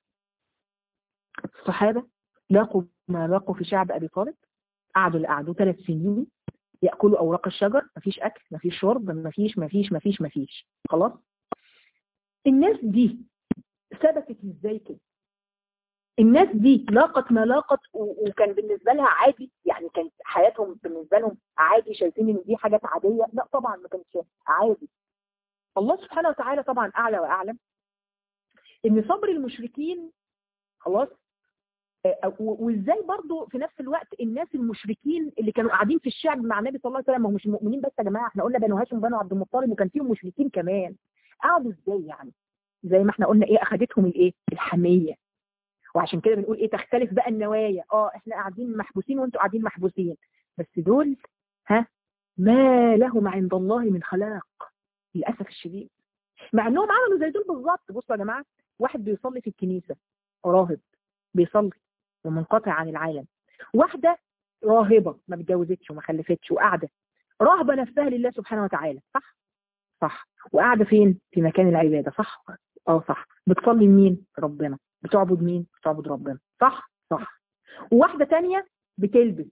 [SPEAKER 2] الصحابة لاقوا ما لاقوا في شعب أبي طالب قعدوا اللي قعدوا ثلاث سنين يأكلوا أوراق الشجر مفيش أكل مفيش شرب مفيش مفيش مفيش مفيش خلاص الناس دي ثبتت ازاي كده الناس دي لاقت ما لاقت وكان بالنسبة لها عادي يعني كانت حياتهم بالنسبة لهم عادي شايفين ان دي حاجات عادية لا طبعا ما كانتش عادي الله سبحانه وتعالى طبعا اعلى واعلم ان صبر المشركين خلاص وازاي برضو في نفس الوقت الناس المشركين اللي كانوا قاعدين في الشعب مع النبي صلى الله عليه وسلم هم مش مؤمنين بس يا جماعه احنا قلنا بنو هاشم وبنو عبد المطلب وكان فيهم مشركين كمان قعدوا ازاي يعني زي ما احنا قلنا ايه اخدتهم الايه الحميه وعشان كده بنقول ايه تختلف بقى النوايا اه احنا قاعدين محبوسين وانتوا قاعدين محبوسين بس دول ها ما لهم عند الله من خلاق للاسف الشديد مع انهم عملوا زي دول بالظبط بصوا يا جماعه واحد بيصلي في الكنيسه راهب بيصلي ومنقطع عن العالم واحده راهبه ما اتجوزتش وما خلفتش وقاعده راهبه نفسها لله سبحانه وتعالى صح صح وقاعده فين في مكان العباده صح اه صح بتصلي لمين ربنا بتعبد مين بتعبد ربنا صح صح وواحده تانية بتلبس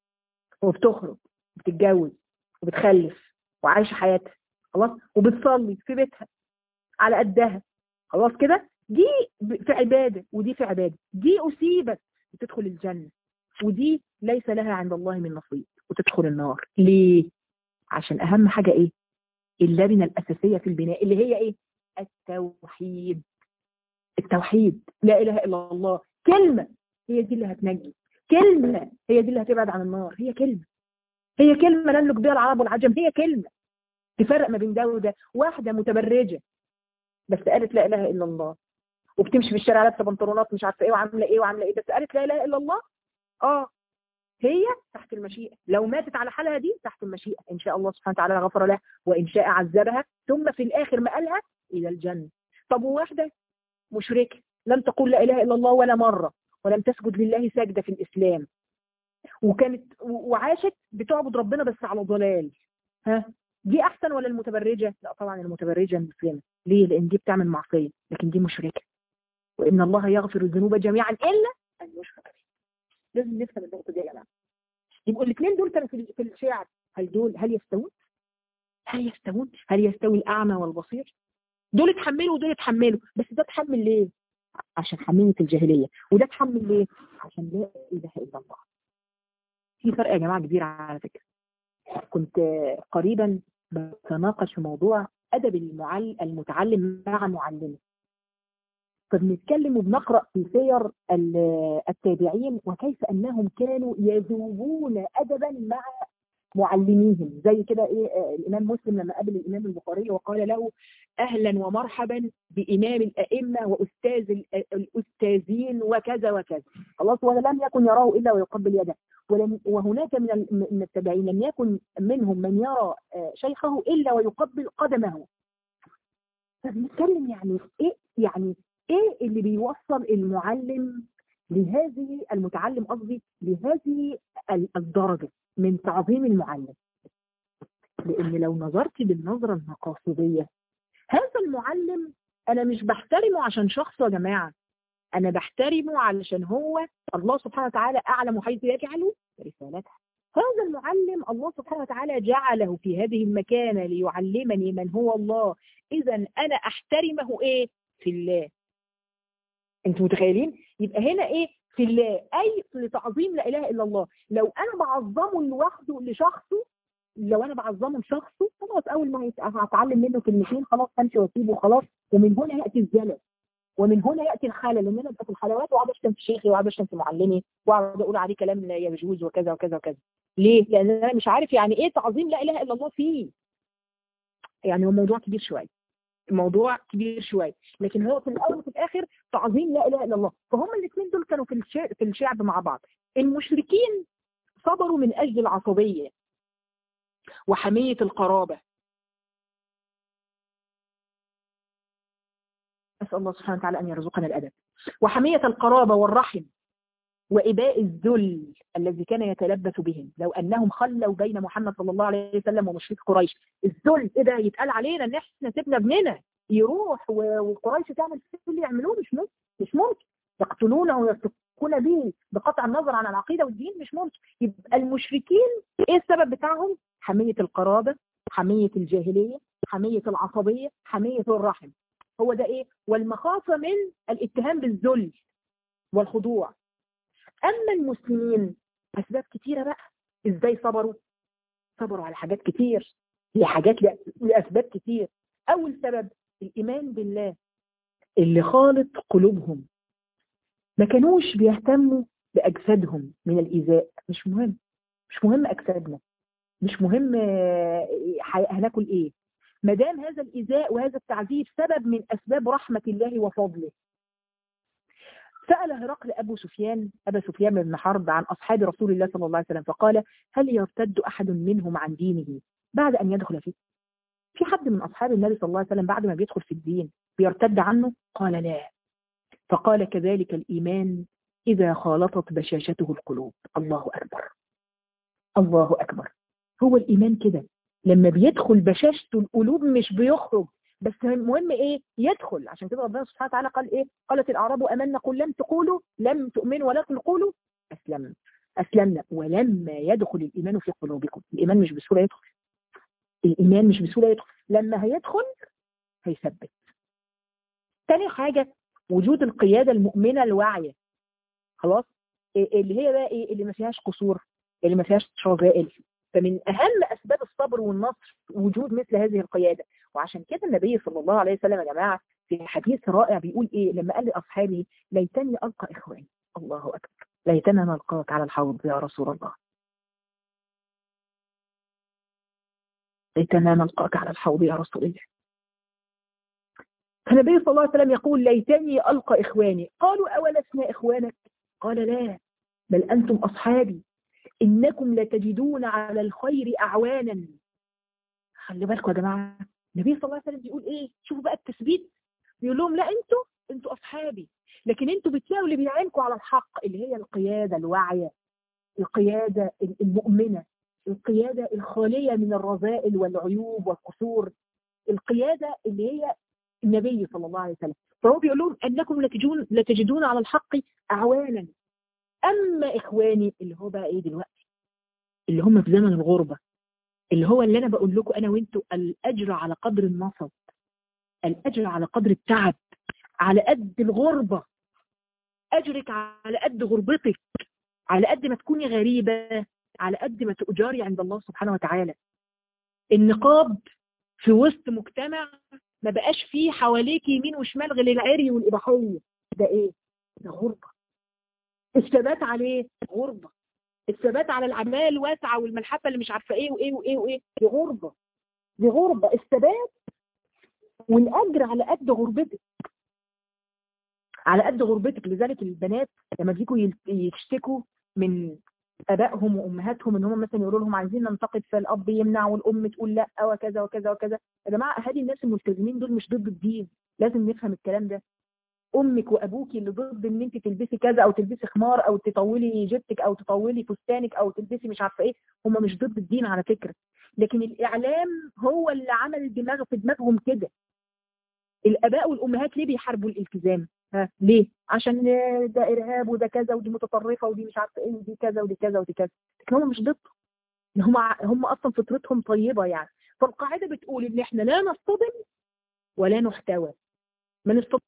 [SPEAKER 2] وبتخرج وبتتجوز وبتخلف وعايشه حياتها خلاص وبتصلي في بيتها على قدها خلاص كده دي في عباده ودي في عباده دي اصيبت بتدخل الجنه ودي ليس لها عند الله من نصيب وتدخل النار ليه عشان اهم حاجه ايه اللبنه الاساسيه في البناء اللي هي ايه التوحيد التوحيد لا اله الا الله كلمه هي دي اللي هتنجي كلمه هي دي اللي هتبعد عن النار هي كلمه هي كلمه نملك بها العرب والعجم هي كلمه تفرق ما بين ده وده واحده متبرجه بس قالت لا اله الا الله وبتمشي في الشارع لابسه بنطلونات مش عارفه ايه وعامله ايه وعامله ايه بس قالت لا اله الا الله اه هي تحت المشيئة لو ماتت على حالها دي تحت المشيئة إن شاء الله سبحانه وتعالى غفر لها وإن شاء عذبها ثم في الآخر ما قالها إلى الجنة طب وواحدة مشركة لم تقول لا إله إلا الله ولا مرة ولم تسجد لله سجدة في الإسلام وكانت وعاشت بتعبد ربنا بس على ضلال ها دي أحسن ولا المتبرجة لا طبعا المتبرجة المسلمة ليه لأن دي بتعمل معصية لكن دي مشركة وإن الله يغفر الذنوب جميعا إلا أن يشرك به لازم نفهم النقطه دي يا جماعه يبقوا الاثنين دول كانوا في الشعب هل دول هل يستوون هل يستوون هل يستوي الاعمى والبصير دول اتحملوا ودول اتحملوا بس ده اتحمل ليه عشان حمية الجاهلية وده اتحمل ليه عشان لا اله الا الله في فرق يا جماعة كبير على فكرة كنت قريبا بتناقش في موضوع ادب المعل المتعلم مع معلمه فبنتكلم وبنقرأ في سير التابعين وكيف أنهم كانوا يذوبون أدبا مع معلميهم زي كده إيه الإمام مسلم لما قابل الإمام البخاري وقال له أهلا ومرحبا بإمام الأئمة وأستاذ الأستاذين وكذا وكذا خلاص ولم يكن يراه إلا ويقبل يده ولم وهناك من من التابعين لم يكن منهم من يرى شيخه إلا ويقبل قدمه فبنتكلم يعني إيه يعني ايه اللي بيوصل المعلم لهذه المتعلم قصدي لهذه الدرجة من تعظيم المعلم لان لو نظرت بالنظرة المقاصدية هذا المعلم انا مش بحترمه عشان شخص يا جماعة انا بحترمه علشان هو الله سبحانه وتعالى اعلم حيث يجعل رسالته هذا المعلم الله سبحانه وتعالى جعله في هذه المكانة ليعلمني من هو الله اذا انا احترمه ايه في الله انتوا متخيلين يبقى هنا ايه في الله اي لتعظيم لا اله الا الله لو انا بعظمه لوحده لشخصه لو انا بعظمه لشخصه خلاص اول ما هتعلم منه كلمتين خلاص همشي واسيبه خلاص ومن هنا ياتي الزلل ومن هنا ياتي الخلل ان انا ابقى في الحلوات واقعد اشتم في شيخي واقعد اشتم في معلمي واقعد اقول عليه كلام لا يجوز وكذا وكذا وكذا ليه؟ لان انا مش عارف يعني ايه تعظيم لا اله الا الله فيه يعني هو موضوع كبير شويه الموضوع كبير شويه لكن هو في الاول وفي الاخر تعظيم لا اله الا الله فهم الاثنين دول كانوا في في الشعب مع بعض المشركين صبروا من اجل العصبيه وحميه القرابه اسال الله سبحانه وتعالى ان يرزقنا الادب وحميه القرابه والرحم وإباء الذل الذي كان يتلبس بهم لو أنهم خلوا بين محمد صلى الله عليه وسلم ومشرك قريش الذل إيه ده يتقال علينا إن إحنا سيبنا ابننا يروح وقريش تعمل اللي يعملوه مش ممكن مش ممكن يقتلونه ويفتكون به بقطع النظر عن العقيدة والدين مش ممكن يبقى المشركين إيه السبب بتاعهم حمية القرابة حمية الجاهلية حمية العصبية حمية الرحم هو ده إيه والمخافة من الاتهام بالذل والخضوع أما المسلمين أسباب كتيرة بقى إزاي صبروا صبروا على حاجات كتير لحاجات لأسباب كتير أول سبب الإيمان بالله اللي خالط قلوبهم ما كانوش بيهتموا بأجسادهم من الإيذاء مش مهم مش مهم أجسادنا مش مهم هناكل إيه ما دام هذا الإيذاء وهذا التعذيب سبب من أسباب رحمة الله وفضله سأل هرقل أبو سفيان أبا سفيان بن حرب عن أصحاب رسول الله صلى الله عليه وسلم فقال هل يرتد أحد منهم عن دينه بعد أن يدخل فيه في حد من أصحاب النبي صلى الله عليه وسلم بعد ما بيدخل في الدين بيرتد عنه قال لا فقال كذلك الإيمان إذا خالطت بشاشته القلوب الله أكبر الله أكبر هو الإيمان كده لما بيدخل بشاشته القلوب مش بيخرج بس المهم ايه يدخل عشان كده ربنا سبحانه وتعالى قال ايه قالت الاعراب امنا قل لم تقولوا لم تؤمنوا ولكن قولوا اسلمنا اسلمنا ولما يدخل الايمان في قلوبكم الايمان مش بسهوله يدخل الايمان مش بسهوله يدخل لما هيدخل هيثبت تاني حاجه وجود القياده المؤمنه الواعيه خلاص اللي هي بقى ايه اللي ما فيهاش قصور اللي ما فيهاش رذائل فمن اهم اسباب الصبر والنصر وجود مثل هذه القياده وعشان كده النبي صلى الله عليه وسلم يا جماعه في حديث رائع بيقول ايه لما قال لاصحابه ليتني القى اخواني الله اكبر ليتنا نلقاك على الحوض يا رسول الله ليتنا نلقاك على الحوض يا رسول الله فالنبي صلى الله عليه وسلم يقول ليتني ألقى إخواني قالوا أولسنا إخوانك قال لا بل أنتم أصحابي إنكم لتجدون على الخير أعوانا خلي بالكم يا جماعة النبي صلى الله عليه وسلم بيقول إيه شوفوا بقى التثبيت بيقول لهم لا أنتوا أنتوا أصحابي لكن أنتوا بتلاقوا اللي بيعينكم على الحق اللي هي القيادة الواعية القيادة المؤمنة القيادة الخالية من الرذائل والعيوب والقصور القيادة اللي هي النبي صلى الله عليه وسلم فهو بيقول لهم أنكم لتجدون, لتجدون على الحق أعوانا أما إخواني اللي هو بقى إيه دلوقتي اللي هم في زمن الغربة اللي هو اللي أنا بقول لكم أنا وإنتوا الأجر على قدر النصب الأجر على قدر التعب على قد الغربة أجرك على قد غربتك على قد ما تكوني غريبة على قد ما تؤجري عند الله سبحانه وتعالى النقاب في وسط مجتمع ما بقاش فيه حواليك يمين وشمال غير العري والإباحية ده ايه ده غربة الثبات عليه غربة الثبات على العمال الواسعة والملحفة اللي مش عارفة ايه وايه وايه وايه دي غربة دي غربة الثبات والأجر على قد غربتك على قد غربتك لذلك البنات لما بيجوا يشتكوا من ابائهم وامهاتهم ان هم مثلا يقولوا لهم عايزين ننتقد فالاب يمنع والام تقول لا وكذا وكذا وكذا يا جماعه اهالي الناس الملتزمين دول مش ضد الدين لازم نفهم الكلام ده امك وابوك اللي ضد ان انت تلبسي كذا او تلبسي خمار او تطولي جبتك او تطولي فستانك او تلبسي مش عارفه ايه هم مش ضد الدين على فكره لكن الاعلام هو اللي عمل الدماغ في دماغهم كده الاباء والامهات ليه بيحاربوا الالتزام ها ليه عشان ده ارهاب وده كذا ودي متطرفه ودي مش عارفه ايه ودي كذا ودي كذا ودي كذا لكن هم مش ضد هم هم اصلا فطرتهم طيبه يعني فالقاعده بتقول ان احنا لا نصطدم ولا نحتوى ما نصطدم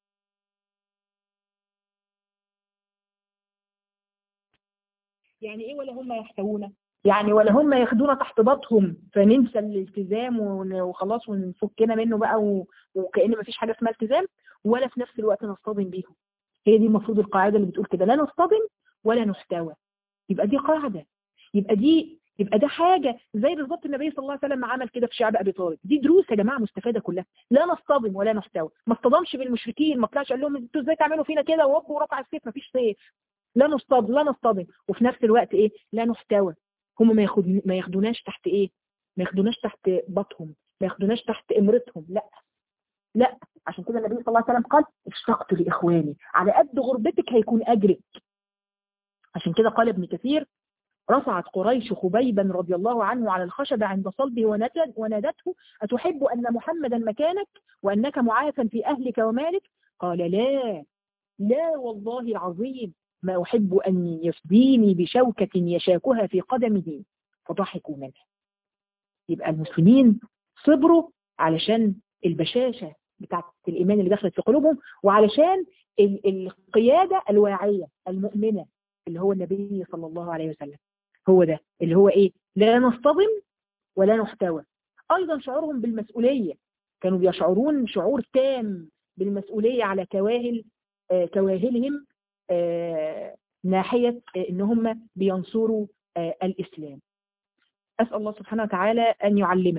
[SPEAKER 2] يعني ايه ولا هم يحتوونا يعني ولا هم ياخدونا تحت باطهم فننسى الالتزام وخلاص ونفكنا منه بقى وكأن ما فيش حاجه اسمها التزام ولا في نفس الوقت نصطدم بيهم هي دي المفروض القاعدة اللي بتقول كده لا نصطدم ولا نحتوى يبقى دي قاعدة يبقى دي يبقى ده حاجة زي بالظبط النبي صلى الله عليه وسلم عمل كده في شعب أبي طالب دي دروس يا جماعة مستفادة كلها لا نصطدم ولا نحتوى ما اصطدمش بالمشركين ما طلعش قال لهم انتوا ازاي تعملوا فينا كده وهوب ورفع السيف ما فيش سيف لا نصطدم لا نصطدم وفي نفس الوقت ايه لا نحتوى هم ما ياخد ما ياخدوناش تحت ايه ما ياخدوناش تحت بطهم ما ياخدوناش تحت امرتهم لا لا عشان كده النبي صلى الله عليه وسلم قال اشتقت لإخواني على قد غربتك هيكون أجرك عشان كده قال ابن كثير رفعت قريش خبيبا رضي الله عنه على الخشب عند صلبه ونادته أتحب أن محمدا مكانك وأنك معافا في أهلك ومالك قال لا لا والله العظيم ما أحب أن يفديني بشوكة يشاكها في قدمه فضحكوا منه يبقى المسلمين صبروا علشان البشاشة بتاعت الإيمان اللي دخلت في قلوبهم وعلشان القيادة الواعية المؤمنة اللي هو النبي صلى الله عليه وسلم هو ده اللي هو إيه لا نصطدم ولا نحتوى أيضا شعورهم بالمسؤولية كانوا بيشعرون شعور تام بالمسؤولية على كواهل آه كواهلهم آه ناحية آه إن هم بينصروا الإسلام أسأل الله سبحانه وتعالى أن يعلمنا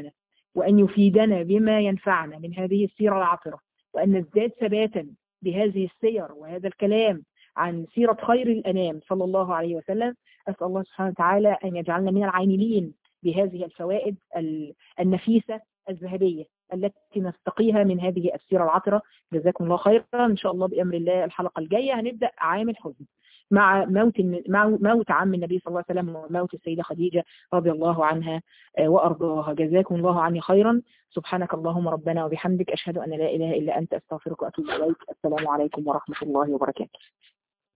[SPEAKER 1] وأن يفيدنا بما ينفعنا من هذه السيرة العطرة وأن نزداد ثباتا بهذه السير وهذا الكلام عن سيرة خير الأنام صلى الله عليه وسلم أسأل الله سبحانه وتعالى أن يجعلنا من العاملين بهذه الفوائد النفيسة الذهبية التي نستقيها من هذه السيرة العطرة جزاكم الله خيرا إن شاء الله بأمر الله الحلقة الجاية هنبدأ عام الحزن مع موت مع موت عم النبي صلى الله عليه وسلم وموت السيدة خديجة رضي الله عنها وأرضاها جزاكم الله عني خيرا سبحانك اللهم ربنا وبحمدك أشهد أن لا إله إلا أنت أستغفرك وأتوب إليك السلام عليكم ورحمة الله وبركاته